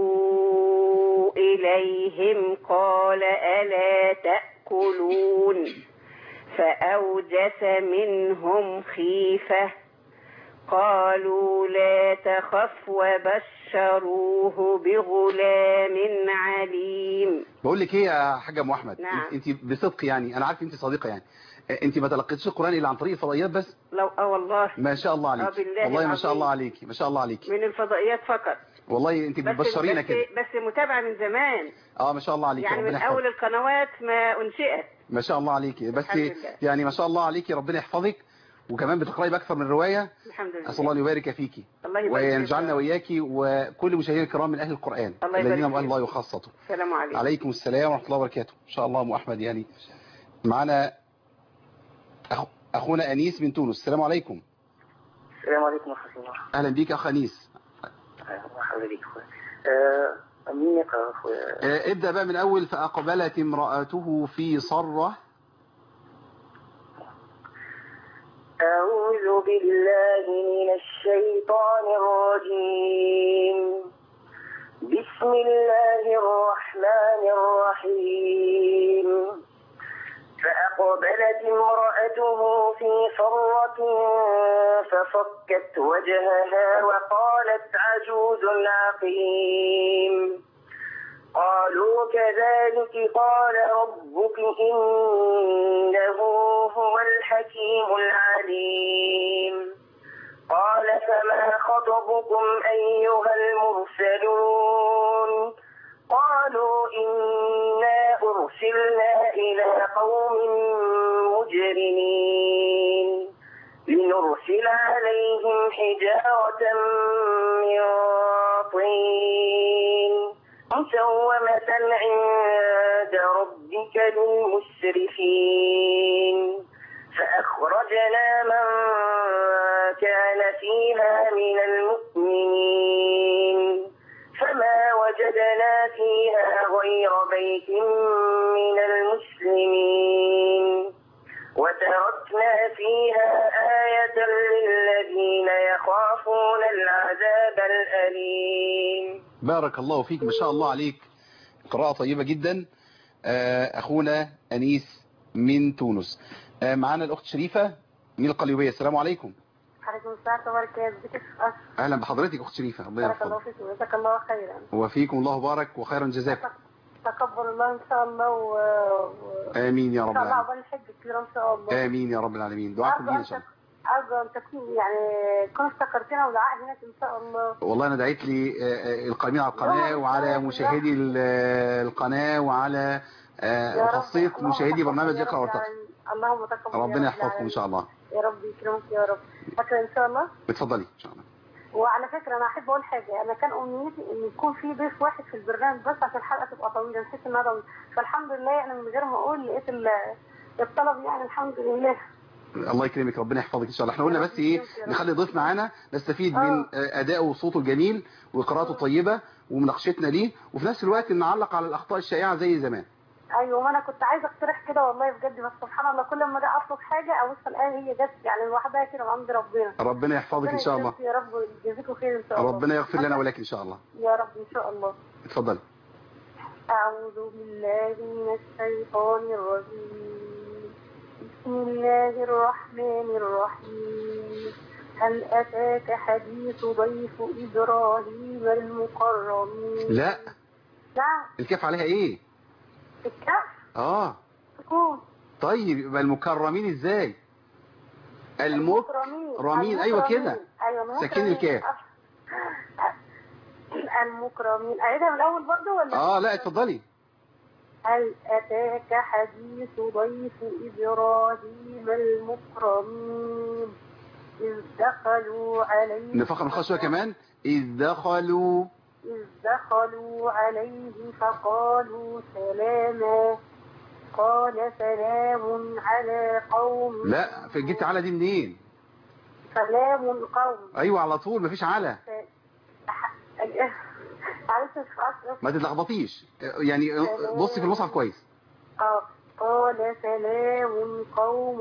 [SPEAKER 10] إليهم قال ألا تأكلون فأوجس منهم خيفة قالوا لا تخف وبشروه بغلام عليم
[SPEAKER 2] بقول لك ايه يا حاجه ام احمد
[SPEAKER 10] نعم.
[SPEAKER 2] انت انت بصدق يعني انا عارف انت صديقه يعني انت ما تلقيتش القران الا عن طريق الفضائيات بس
[SPEAKER 10] لو اه والله
[SPEAKER 2] ما شاء الله
[SPEAKER 10] آه
[SPEAKER 2] عليك
[SPEAKER 10] بالله
[SPEAKER 2] والله ما شاء
[SPEAKER 10] العظيم.
[SPEAKER 2] الله عليك ما شاء الله عليك
[SPEAKER 10] من الفضائيات فقط
[SPEAKER 2] والله انت
[SPEAKER 10] بس
[SPEAKER 2] بتبشرينا
[SPEAKER 10] بس,
[SPEAKER 2] كده
[SPEAKER 10] بس متابعة من زمان
[SPEAKER 2] اه ما شاء الله عليك
[SPEAKER 10] يعني من
[SPEAKER 2] ربنا
[SPEAKER 10] أول
[SPEAKER 2] يحفظك
[SPEAKER 10] القنوات ما أنشئت
[SPEAKER 2] ما شاء الله عليك بس
[SPEAKER 10] الحمد لله.
[SPEAKER 2] يعني ما شاء الله عليك ربنا يحفظك وكمان بتقراي باكثر من روايه
[SPEAKER 10] الحمد لله
[SPEAKER 2] اسال الله ان يبارك فيكي
[SPEAKER 10] الله يبارك فيك.
[SPEAKER 2] ويجعلنا واياكي وكل مشاهير الكرام من اهل القران
[SPEAKER 10] الله يبارك
[SPEAKER 2] الذين هم
[SPEAKER 10] فيك.
[SPEAKER 2] اهل الله وخاصته
[SPEAKER 10] السلام عليكم
[SPEAKER 2] عليكم السلام ورحمه الله وبركاته ان شاء الله ام احمد يعني معنا أخ... اخونا انيس من تونس السلام عليكم
[SPEAKER 7] السلام عليكم ورحمة الله
[SPEAKER 2] اهلا بيك اخ انيس
[SPEAKER 7] مرحبا بك أخوي آه، مين يقرأ أخوي
[SPEAKER 2] آه، ابدا بقى من اول فاقبلت امراته في صره
[SPEAKER 7] أعوذ بالله من الشيطان الرجيم بسم الله الرحمن الرحيم فأقبلت امرأته في صرة فصكت وجهها وقالت عجوز عقيم قالوا كذلك قال ربك إنه هو الحكيم العليم قال فما خطبكم أيها المرسلون قالوا إنا أرسلنا إلى قوم مجرمين لنرسل عليهم حجارة من طين مسومة عند ربك للمسرفين فأخرجنا من كان فيها من المؤمنين فما وجدنا فيها غير بيت من المسلمين وتركنا فيها آية للذين يخافون العذاب الأليم
[SPEAKER 2] بارك الله فيك ما شاء الله عليك قراءة طيبة جدا آه، أخونا أنيس من تونس آه، معانا الأخت شريفة من القليوبية السلام عليكم
[SPEAKER 11] عليكم السلام وبركاته بك
[SPEAKER 2] أهلا بحضرتك أخت شريفة ربنا
[SPEAKER 11] بارك الله
[SPEAKER 2] يحفظك
[SPEAKER 11] فيك وجزاك الله خيرا
[SPEAKER 2] وفيكم الله بارك وخيرا جزاكم
[SPEAKER 11] تقبل الله ان شاء الله و... و...
[SPEAKER 2] آمين يا
[SPEAKER 11] ان
[SPEAKER 2] رب
[SPEAKER 11] شاء الله
[SPEAKER 2] العالمين
[SPEAKER 11] عقبال الحج كبير ان شاء الله
[SPEAKER 2] آمين يا رب العالمين دعاكم
[SPEAKER 11] أرجو
[SPEAKER 2] لي
[SPEAKER 11] أن
[SPEAKER 2] إن شاء الله
[SPEAKER 11] تك- ارجو ان تكون يعني كن افتكرتنا ودعاء هناك ان شاء الله
[SPEAKER 2] والله انا دعيت لي آه، آه، القائمين على القناة وعلى مشاهدي ال- آه، القناة وعلى آه،
[SPEAKER 11] يا رب.
[SPEAKER 2] وخاصية
[SPEAKER 11] اللهم
[SPEAKER 2] مشاهدي
[SPEAKER 11] تقبل
[SPEAKER 2] برنامج
[SPEAKER 11] يا رب
[SPEAKER 2] اقرا وارتقي
[SPEAKER 11] العالمين. اللهم تقبل يا
[SPEAKER 2] ربنا
[SPEAKER 11] رب
[SPEAKER 2] يحفظكم ان
[SPEAKER 11] العالمين.
[SPEAKER 2] شاء الله
[SPEAKER 11] يا رب يكرمك يا رب فاكره ان شاء الله
[SPEAKER 2] اتفضلي ان شاء الله
[SPEAKER 11] وعلى فكره انا احب اقول حاجه انا كان امنيتي ان يكون في ضيف واحد في البرنامج بس عشان الحلقه تبقى طويله نحس انها طويله فالحمد لله يعني من غير ما اقول لقيت ال- الطلب يعني الحمد لله
[SPEAKER 2] الله يكرمك ربنا يحفظك ان شاء الله احنا قلنا بس ايه نخلي ضيف معانا نستفيد من آه، ادائه وصوته الجميل وقراءته الطيبه ومناقشتنا ليه وفي نفس الوقت نعلق على الاخطاء الشائعه زي زمان
[SPEAKER 11] ايوه ما انا كنت عايزه اقترح كده والله بجد بس سبحان الله كل ما اجي اطلب حاجه ابص الاقي هي جت يعني لوحدها كده من عند ربنا
[SPEAKER 2] ربنا يحفظك ان شاء الله
[SPEAKER 11] ربنا يكرمك يا رب ويجزيكم خير ان شاء الله
[SPEAKER 2] ربنا يغفر لنا ولك ان شاء الله
[SPEAKER 11] يا رب ان شاء الله
[SPEAKER 2] اتفضلي
[SPEAKER 11] أعوذ بالله من الشيطان الرجيم بسم الله الرحمن الرحيم هل أتاك حديث ضيف إبراهيم المكرمين
[SPEAKER 2] لا
[SPEAKER 11] نعم
[SPEAKER 2] الكاف عليها ايه
[SPEAKER 11] الكهف
[SPEAKER 2] اه
[SPEAKER 11] سكون
[SPEAKER 2] طيب يبقى المكرمين ازاي المكرمين ايوه كده
[SPEAKER 11] أيوة
[SPEAKER 2] ساكنين الكاف
[SPEAKER 11] المكرمين أعيدها من الأول برضه ولا
[SPEAKER 2] اه لا اتفضلي
[SPEAKER 11] هل أتاك حديث ضيف إبراهيم المكرمين إذ دخلوا عليه
[SPEAKER 2] نفخر الخاص شويه كمان اذ دخلوا
[SPEAKER 11] إذ دخلوا عليه فقالوا سلاما قال سلام على قوم
[SPEAKER 2] لا في جبت على دي منين
[SPEAKER 11] سلام قوم
[SPEAKER 2] ايوه على طول مفيش على
[SPEAKER 11] معلش مش عارفة.
[SPEAKER 2] ما تتلخبطيش يعني بصي في المصحف كويس
[SPEAKER 11] آه. قال سلام قوم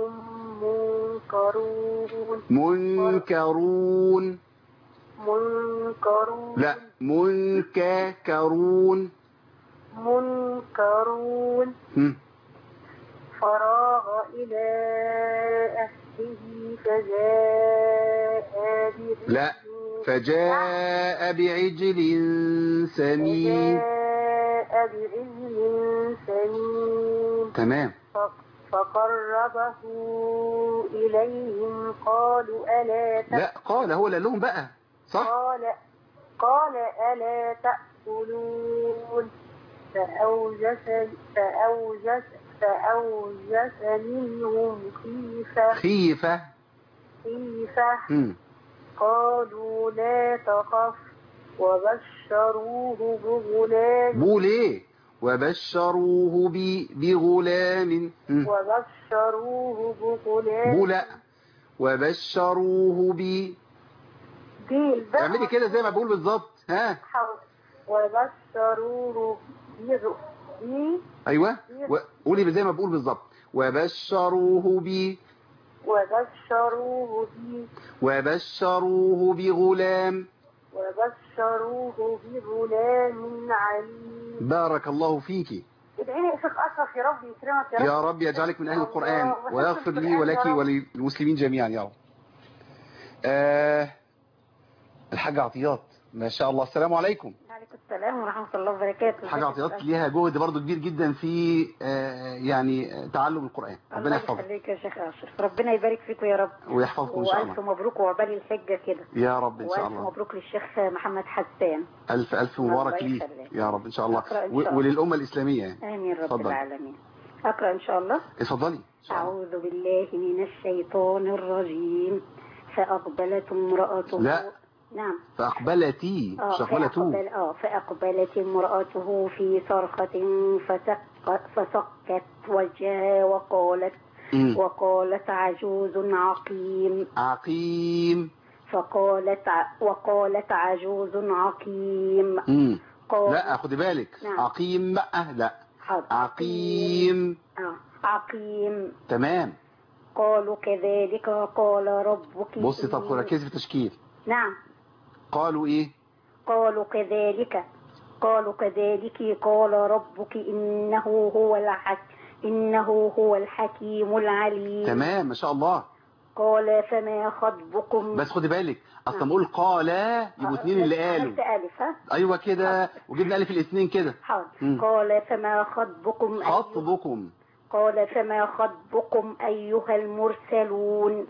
[SPEAKER 11] منكرون
[SPEAKER 2] منكرون
[SPEAKER 11] منكرون
[SPEAKER 2] لا منككرون
[SPEAKER 11] منكرون
[SPEAKER 2] هم.
[SPEAKER 11] فراغ إلى أهله فجاء برجل
[SPEAKER 2] لا فجاء بعجل سمين
[SPEAKER 11] فجاء بعجل سمين
[SPEAKER 2] تمام
[SPEAKER 11] ف- فقربه إليهم قالوا ألا تأكلون
[SPEAKER 2] لا قال هو اللي قال لهم بقى صح
[SPEAKER 11] قال قال ألا تأكلون فأوجس فأوجس فأوجس منهم خيفة
[SPEAKER 2] خيفة
[SPEAKER 11] خيفة
[SPEAKER 2] هم.
[SPEAKER 11] قالوا لا تخف وبشروه بغلام
[SPEAKER 2] بول ايه وبشروه ب- بغلام هم.
[SPEAKER 11] وبشروه بغلام
[SPEAKER 2] بو لا وبشروه ب
[SPEAKER 11] ديل بقى
[SPEAKER 2] اعملي كده زي ما بقول بالظبط ها
[SPEAKER 11] حاول. وبشروه بغ- ب
[SPEAKER 2] ايوه و- قولي زي ما بقول بالظبط وبشروه ب
[SPEAKER 11] وبشروه ب
[SPEAKER 2] وبشروه بغلام
[SPEAKER 11] وبشروه بغلام عليم
[SPEAKER 2] بارك الله فيكي
[SPEAKER 11] ادعي لي يا شيخ اشرف يا رب يكرمك يا رب
[SPEAKER 2] يا رب يجعلك من أهل القرآن
[SPEAKER 11] الله،
[SPEAKER 2] ويغفر
[SPEAKER 11] ويحفظ
[SPEAKER 2] لي
[SPEAKER 11] القرآن
[SPEAKER 2] ولك
[SPEAKER 11] يا رب.
[SPEAKER 2] وللمسلمين جميعا يا رب آه الحاجة عطيات ما شاء الله السلام عليكم
[SPEAKER 12] وعليكم السلام ورحمة الله وبركاته
[SPEAKER 2] الحاجة عطيات ليها جهد برضو كبير جدا في آه يعني تعلم القرآن ربنا
[SPEAKER 12] الله
[SPEAKER 2] يحفظك
[SPEAKER 12] يخليك يا شيخ أشرف ربنا يبارك فيكم يا رب
[SPEAKER 2] ويحفظكم إن شاء
[SPEAKER 12] وألف
[SPEAKER 2] الله
[SPEAKER 12] مبروك وعقبال الحجة كده
[SPEAKER 2] يا رب إن شاء
[SPEAKER 12] وألف
[SPEAKER 2] الله
[SPEAKER 12] مبروك للشيخ محمد حسان
[SPEAKER 2] ألف ألف مبارك
[SPEAKER 12] الله
[SPEAKER 2] ليك
[SPEAKER 12] يخليك.
[SPEAKER 2] يا رب إن شاء الله
[SPEAKER 12] أقرأ إن
[SPEAKER 2] و-
[SPEAKER 12] شاء الله.
[SPEAKER 2] وللأمة الإسلامية
[SPEAKER 12] آمين رب
[SPEAKER 2] اتفضل.
[SPEAKER 12] العالمين أقرأ إن شاء الله
[SPEAKER 2] اتفضلي
[SPEAKER 12] أعوذ بالله من الشيطان الرجيم فأقبلت امرأته
[SPEAKER 2] لا.
[SPEAKER 12] نعم
[SPEAKER 2] فأقبلتي
[SPEAKER 12] آه،
[SPEAKER 2] مش أقبلتو
[SPEAKER 12] فأقبل آه فأقبلت امرأته في صرخة فسق فسكت وجهها وقالت
[SPEAKER 2] مم.
[SPEAKER 12] وقالت عجوز عقيم
[SPEAKER 2] عقيم
[SPEAKER 12] فقالت ع- وقالت عجوز عقيم
[SPEAKER 2] مم.
[SPEAKER 12] قال
[SPEAKER 2] لا خدي بالك
[SPEAKER 12] نعم.
[SPEAKER 2] عقيم أه لا
[SPEAKER 12] حاضر.
[SPEAKER 2] عقيم
[SPEAKER 12] آه. عقيم
[SPEAKER 2] تمام
[SPEAKER 12] قالوا كذلك قال ربك
[SPEAKER 2] بصي طب
[SPEAKER 12] إني-
[SPEAKER 2] ركزي في التشكيل
[SPEAKER 12] نعم
[SPEAKER 2] قالوا ايه
[SPEAKER 12] قالوا كذلك قالوا كذلك قال ربك إنه هو الحك إنه هو الحكيم العليم
[SPEAKER 2] تمام ما شاء الله
[SPEAKER 12] قال فما خطبكم
[SPEAKER 2] بس خدي بالك اصلا بقول قال يبقوا اتنين اللي قالوا
[SPEAKER 12] عملت ألف ها
[SPEAKER 2] ايوه كده وجبنا الف الاثنين كده
[SPEAKER 12] حاضر
[SPEAKER 2] مم.
[SPEAKER 12] قال فما خطبكم
[SPEAKER 2] خطبكم
[SPEAKER 12] قال فما خطبكم أيها المرسلون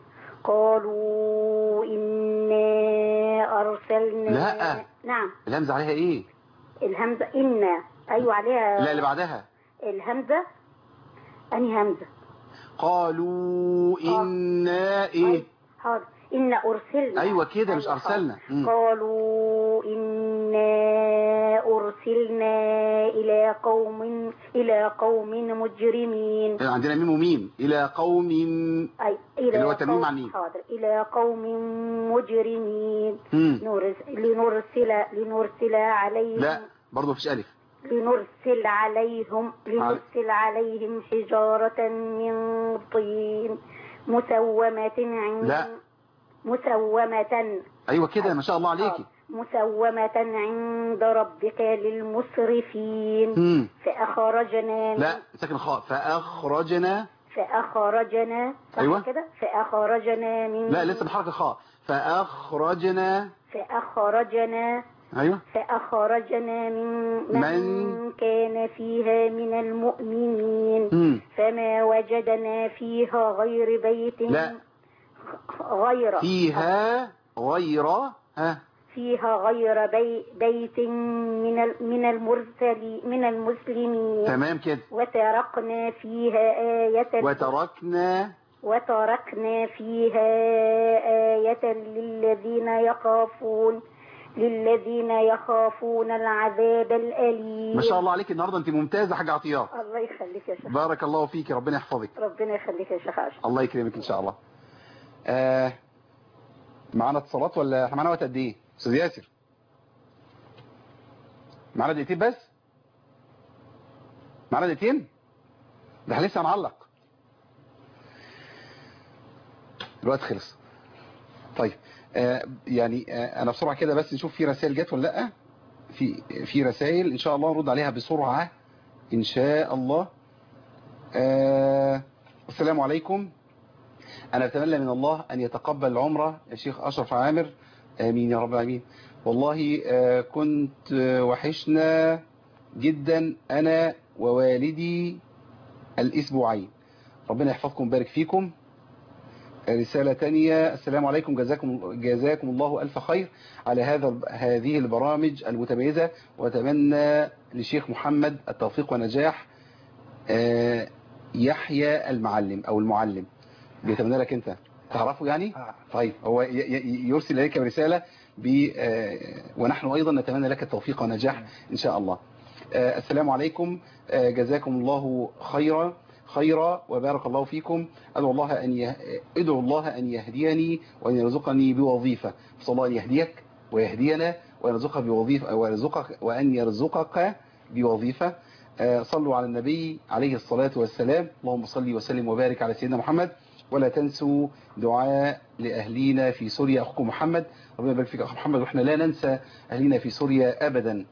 [SPEAKER 12] قالوا إنا أرسلنا
[SPEAKER 2] لا.
[SPEAKER 12] نعم
[SPEAKER 2] الهمزة عليها ايه
[SPEAKER 12] الهمزة إنا أيوة عليها
[SPEAKER 2] لا اللي بعدها
[SPEAKER 12] الهمزة أنهي همزة
[SPEAKER 2] قالوا إنا ايه
[SPEAKER 12] حاضر إنا أرسلنا
[SPEAKER 2] ايوه كده مش
[SPEAKER 12] أيوة،
[SPEAKER 2] ارسلنا
[SPEAKER 12] حاضر.
[SPEAKER 2] مم.
[SPEAKER 12] قالوا إنا أرسلنا إلى قوم إلى قوم مجرمين
[SPEAKER 2] عندنا ميم وميم الى قوم
[SPEAKER 12] أي إلى
[SPEAKER 2] اللي هو تنوين
[SPEAKER 12] قوم-
[SPEAKER 2] عن مين؟
[SPEAKER 12] حاضر إلى قوم مجرمين
[SPEAKER 2] مم.
[SPEAKER 12] نرس- لنرسل لنرسل عليهم
[SPEAKER 2] لا برضه مفيش الف
[SPEAKER 12] لنرسل عليهم لنرسل عليهم حجارة من طين مسومة عند
[SPEAKER 2] لا.
[SPEAKER 12] مسومة
[SPEAKER 2] ايوه كده ما شاء الله عليكي
[SPEAKER 12] مسومة عند ربك للمسرفين
[SPEAKER 2] مم.
[SPEAKER 12] فأخرجنا من-
[SPEAKER 2] لا ساكن خاء فاخرجنا
[SPEAKER 12] فأخرجنا صح
[SPEAKER 2] أيوة.
[SPEAKER 12] كده فأخرجنا من
[SPEAKER 2] لا لسه بحركه خاء فاخرجنا
[SPEAKER 12] فأخرجنا
[SPEAKER 2] ايوه
[SPEAKER 12] فأخرجنا من
[SPEAKER 2] من-
[SPEAKER 12] كان فيها من المؤمنين
[SPEAKER 2] مم.
[SPEAKER 12] فما وجدنا فيها غير بيت
[SPEAKER 2] لا.
[SPEAKER 12] غير
[SPEAKER 2] فيها غير ها
[SPEAKER 12] فيها غير بي بيت من ال- من المرسل من المسلمين
[SPEAKER 2] تمام كده
[SPEAKER 12] وتركنا فيها آية
[SPEAKER 2] وتركنا
[SPEAKER 12] وتركنا فيها آية للذين يخافون للذين يخافون العذاب الأليم
[SPEAKER 2] ما شاء الله عليك النهارده انت ممتازه حاجه عطيات
[SPEAKER 12] الله يخليك يا شيخ
[SPEAKER 2] بارك الله فيك ربنا يحفظك
[SPEAKER 12] ربنا يخليك يا شيخ عاشر
[SPEAKER 2] الله يكرمك ان شاء الله آه معانا اتصالات ولا احنا معانا وقت قد ايه استاذ ياسر معانا دقيقتين بس معانا دقيقتين ده احنا لسه هنعلق الوقت خلص طيب آه يعني آه انا بسرعه كده بس نشوف في رسائل جت ولا لا في في رسائل ان شاء الله نرد عليها بسرعه ان شاء الله آه السلام عليكم أنا أتمنى من الله أن يتقبل العمرة يا شيخ أشرف عامر آمين يا رب العالمين والله آه، كنت آه، وحشنا جدا أنا ووالدي الأسبوعين ربنا يحفظكم ويبارك فيكم رسالة تانية السلام عليكم جزاكم جزاكم الله ألف خير على هذا هذه البرامج المتميزة وأتمنى لشيخ محمد التوفيق ونجاح آه، يحيى المعلم أو المعلم بيتمنى لك أنت تعرفه يعني طيب هو ي- ي- يرسل إليك رسالة ب آه، ونحن أيضا نتمنى لك التوفيق والنجاح إن شاء الله آه، السلام عليكم آه، جزاكم الله خيرا خيرا وبارك الله فيكم أدعو الله أن يه... ادعو الله أن يهديني وأن يرزقني بوظيفة صلى الله أن يهديك ويهدينا ويرزقك بوظيفة ويرزقك وأن يرزقك بوظيفة آه، صلوا على النبي عليه الصلاة والسلام اللهم صل وسلم وبارك على سيدنا محمد ولا تنسوا دعاء لأهلينا في سوريا أخوكم محمد ربنا يبارك فيك أخو محمد وإحنا لا ننسى أهلينا في سوريا أبدا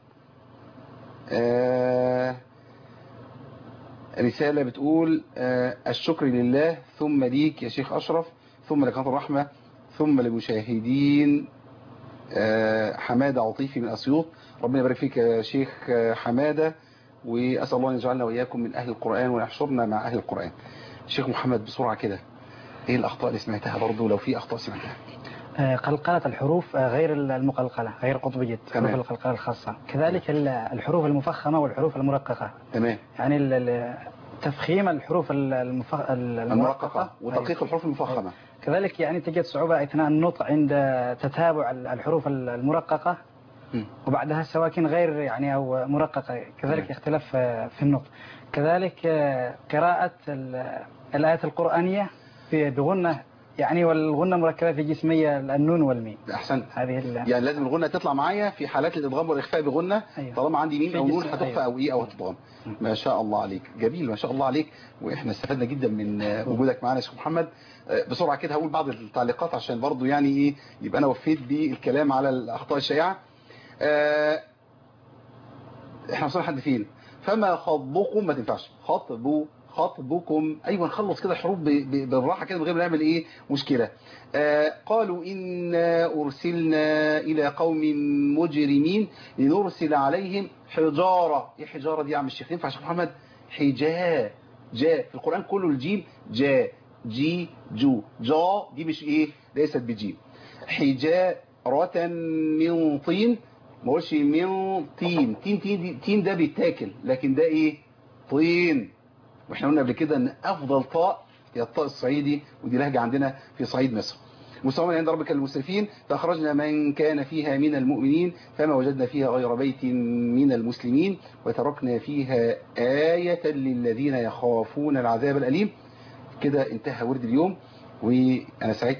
[SPEAKER 2] آه، رسالة بتقول آه، الشكر لله ثم ليك يا شيخ أشرف ثم لقناة الرحمة ثم لمشاهدين آه، حمادة عطيفي من أسيوط ربنا يبارك فيك يا شيخ آه، حمادة وأسأل الله أن يجعلنا وإياكم من أهل القرآن ويحشرنا مع أهل القرآن شيخ محمد بسرعة كده إيه الأخطاء اللي سمعتها برضو لو في أخطاء سمعتها
[SPEAKER 3] آه، قلقلة الحروف آه، غير المقلقلة غير قطبية
[SPEAKER 2] تمام.
[SPEAKER 3] حروف القلقلة الخاصة كذلك ال- الحروف المفخمة والحروف المرققة
[SPEAKER 2] تمام
[SPEAKER 3] يعني ال- ال- تفخيم الحروف ال- المفخ... ال-
[SPEAKER 2] المرققة وتدقيق
[SPEAKER 3] أيوة.
[SPEAKER 2] الحروف المفخمة
[SPEAKER 3] كذلك يعني تجد صعوبة أثناء النطق عند تتابع ال- الحروف ال- المرققة
[SPEAKER 2] مم.
[SPEAKER 3] وبعدها السواكن غير يعني أو مرققة كذلك اختلاف آه، في النطق كذلك آه، قراءة ال- الآيات القرآنية في بغنة يعني والغنة مركبة في جسمية النون والميم
[SPEAKER 2] أحسنت
[SPEAKER 3] هذه ال-
[SPEAKER 2] يعني لازم الغنة تطلع معايا في حالات الإدغام والإخفاء بغنة
[SPEAKER 3] أيوة.
[SPEAKER 2] طالما عندي ميم
[SPEAKER 3] في
[SPEAKER 2] أو نون
[SPEAKER 3] جسم-
[SPEAKER 2] هتخفى
[SPEAKER 3] أيوة.
[SPEAKER 2] أو إيه أو هتضغم ما شاء الله عليك جميل ما شاء الله عليك وإحنا استفدنا جدا من آه، وجودك معنا يا شيخ محمد آه، بسرعة كده هقول بعض التعليقات عشان برضو يعني إيه يبقى أنا وفيت بالكلام على الأخطاء الشائعة آه، إحنا وصلنا لحد فين فما خطبكم ما تنفعش خطبوا خطبكم ايوه نخلص كده الحروف ب- ب- بالراحه كده من غير ما نعمل ايه مشكله آه قالوا انا ارسلنا الى قوم مجرمين لنرسل عليهم حجاره ايه حجاره دي يا عم الشيخ ينفع يا شيخ محمد حجاء جاء في القران كله الجيم جاء جي جو جا دي مش ايه ليست بجيم حجارة من طين ما اقولش من طين تين تين دي تين ده بيتاكل لكن ده ايه طين واحنا قلنا قبل كده ان افضل طاء هي الطاء الصعيدي ودي لهجه عندنا في صعيد مصر مستوى عند ربك المسرفين فأخرجنا من كان فيها من المؤمنين فما وجدنا فيها غير بيت من المسلمين وتركنا فيها آية للذين يخافون العذاب الأليم كده انتهى ورد اليوم وأنا سعدت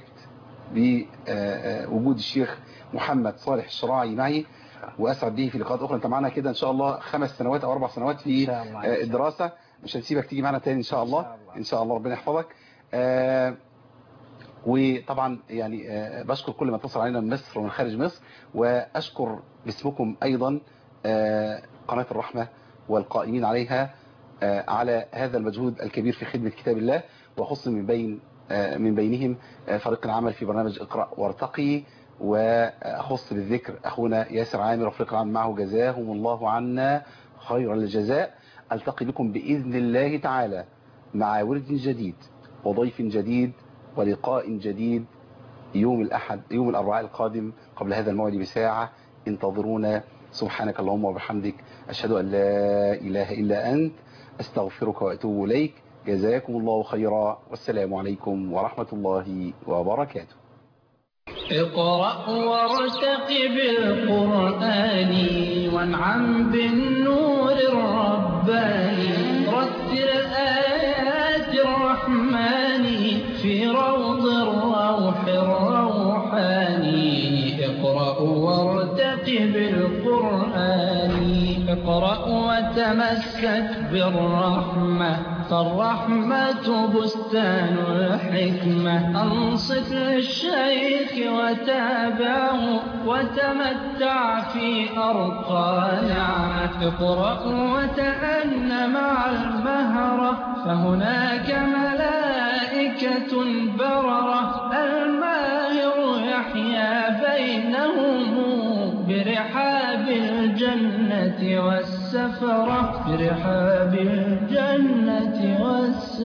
[SPEAKER 2] بوجود الشيخ محمد صالح الشراعي معي وأسعد به في لقاءات أخرى أنت معنا كده إن شاء الله خمس سنوات أو أربع سنوات في الدراسة مش هنسيبك تيجي معنا تاني إن شاء الله إن شاء الله ربنا يحفظك آه وطبعا يعني بشكر كل من اتصل علينا من مصر ومن خارج مصر واشكر باسمكم ايضا قناة الرحمة والقائمين عليها على هذا المجهود الكبير في خدمة كتاب الله وخص من بين من بينهم فريق العمل في برنامج اقرأ وارتقي واخص بالذكر اخونا ياسر عامر وفريق العمل معه جزاهم الله عنا خير الجزاء التقي بكم باذن الله تعالى مع ورد جديد وضيف جديد ولقاء جديد يوم الأحد يوم الأربعاء القادم قبل هذا الموعد بساعة انتظرونا سبحانك اللهم وبحمدك أشهد أن لا إله إلا أنت أستغفرك وأتوب إليك جزاكم الله خيرا والسلام عليكم ورحمة الله وبركاته
[SPEAKER 1] اقرأ وارتقب القرآن وانعم بالنور الرباني رتل آيات الرحمن في روض الروح الروحاني اقرأ وارتقب القرآن اقرأ وتمسك بالرحمة فالرحمة بستان الحكمة أنصت للشيخ وتابعه وتمتع في أرقى نعمة اقرأ وتأن مع المهرة فهناك ملائكة بررة الماهر يحيا بينهم برحاب الجنة والسفرة برحاب الجنة والسفرة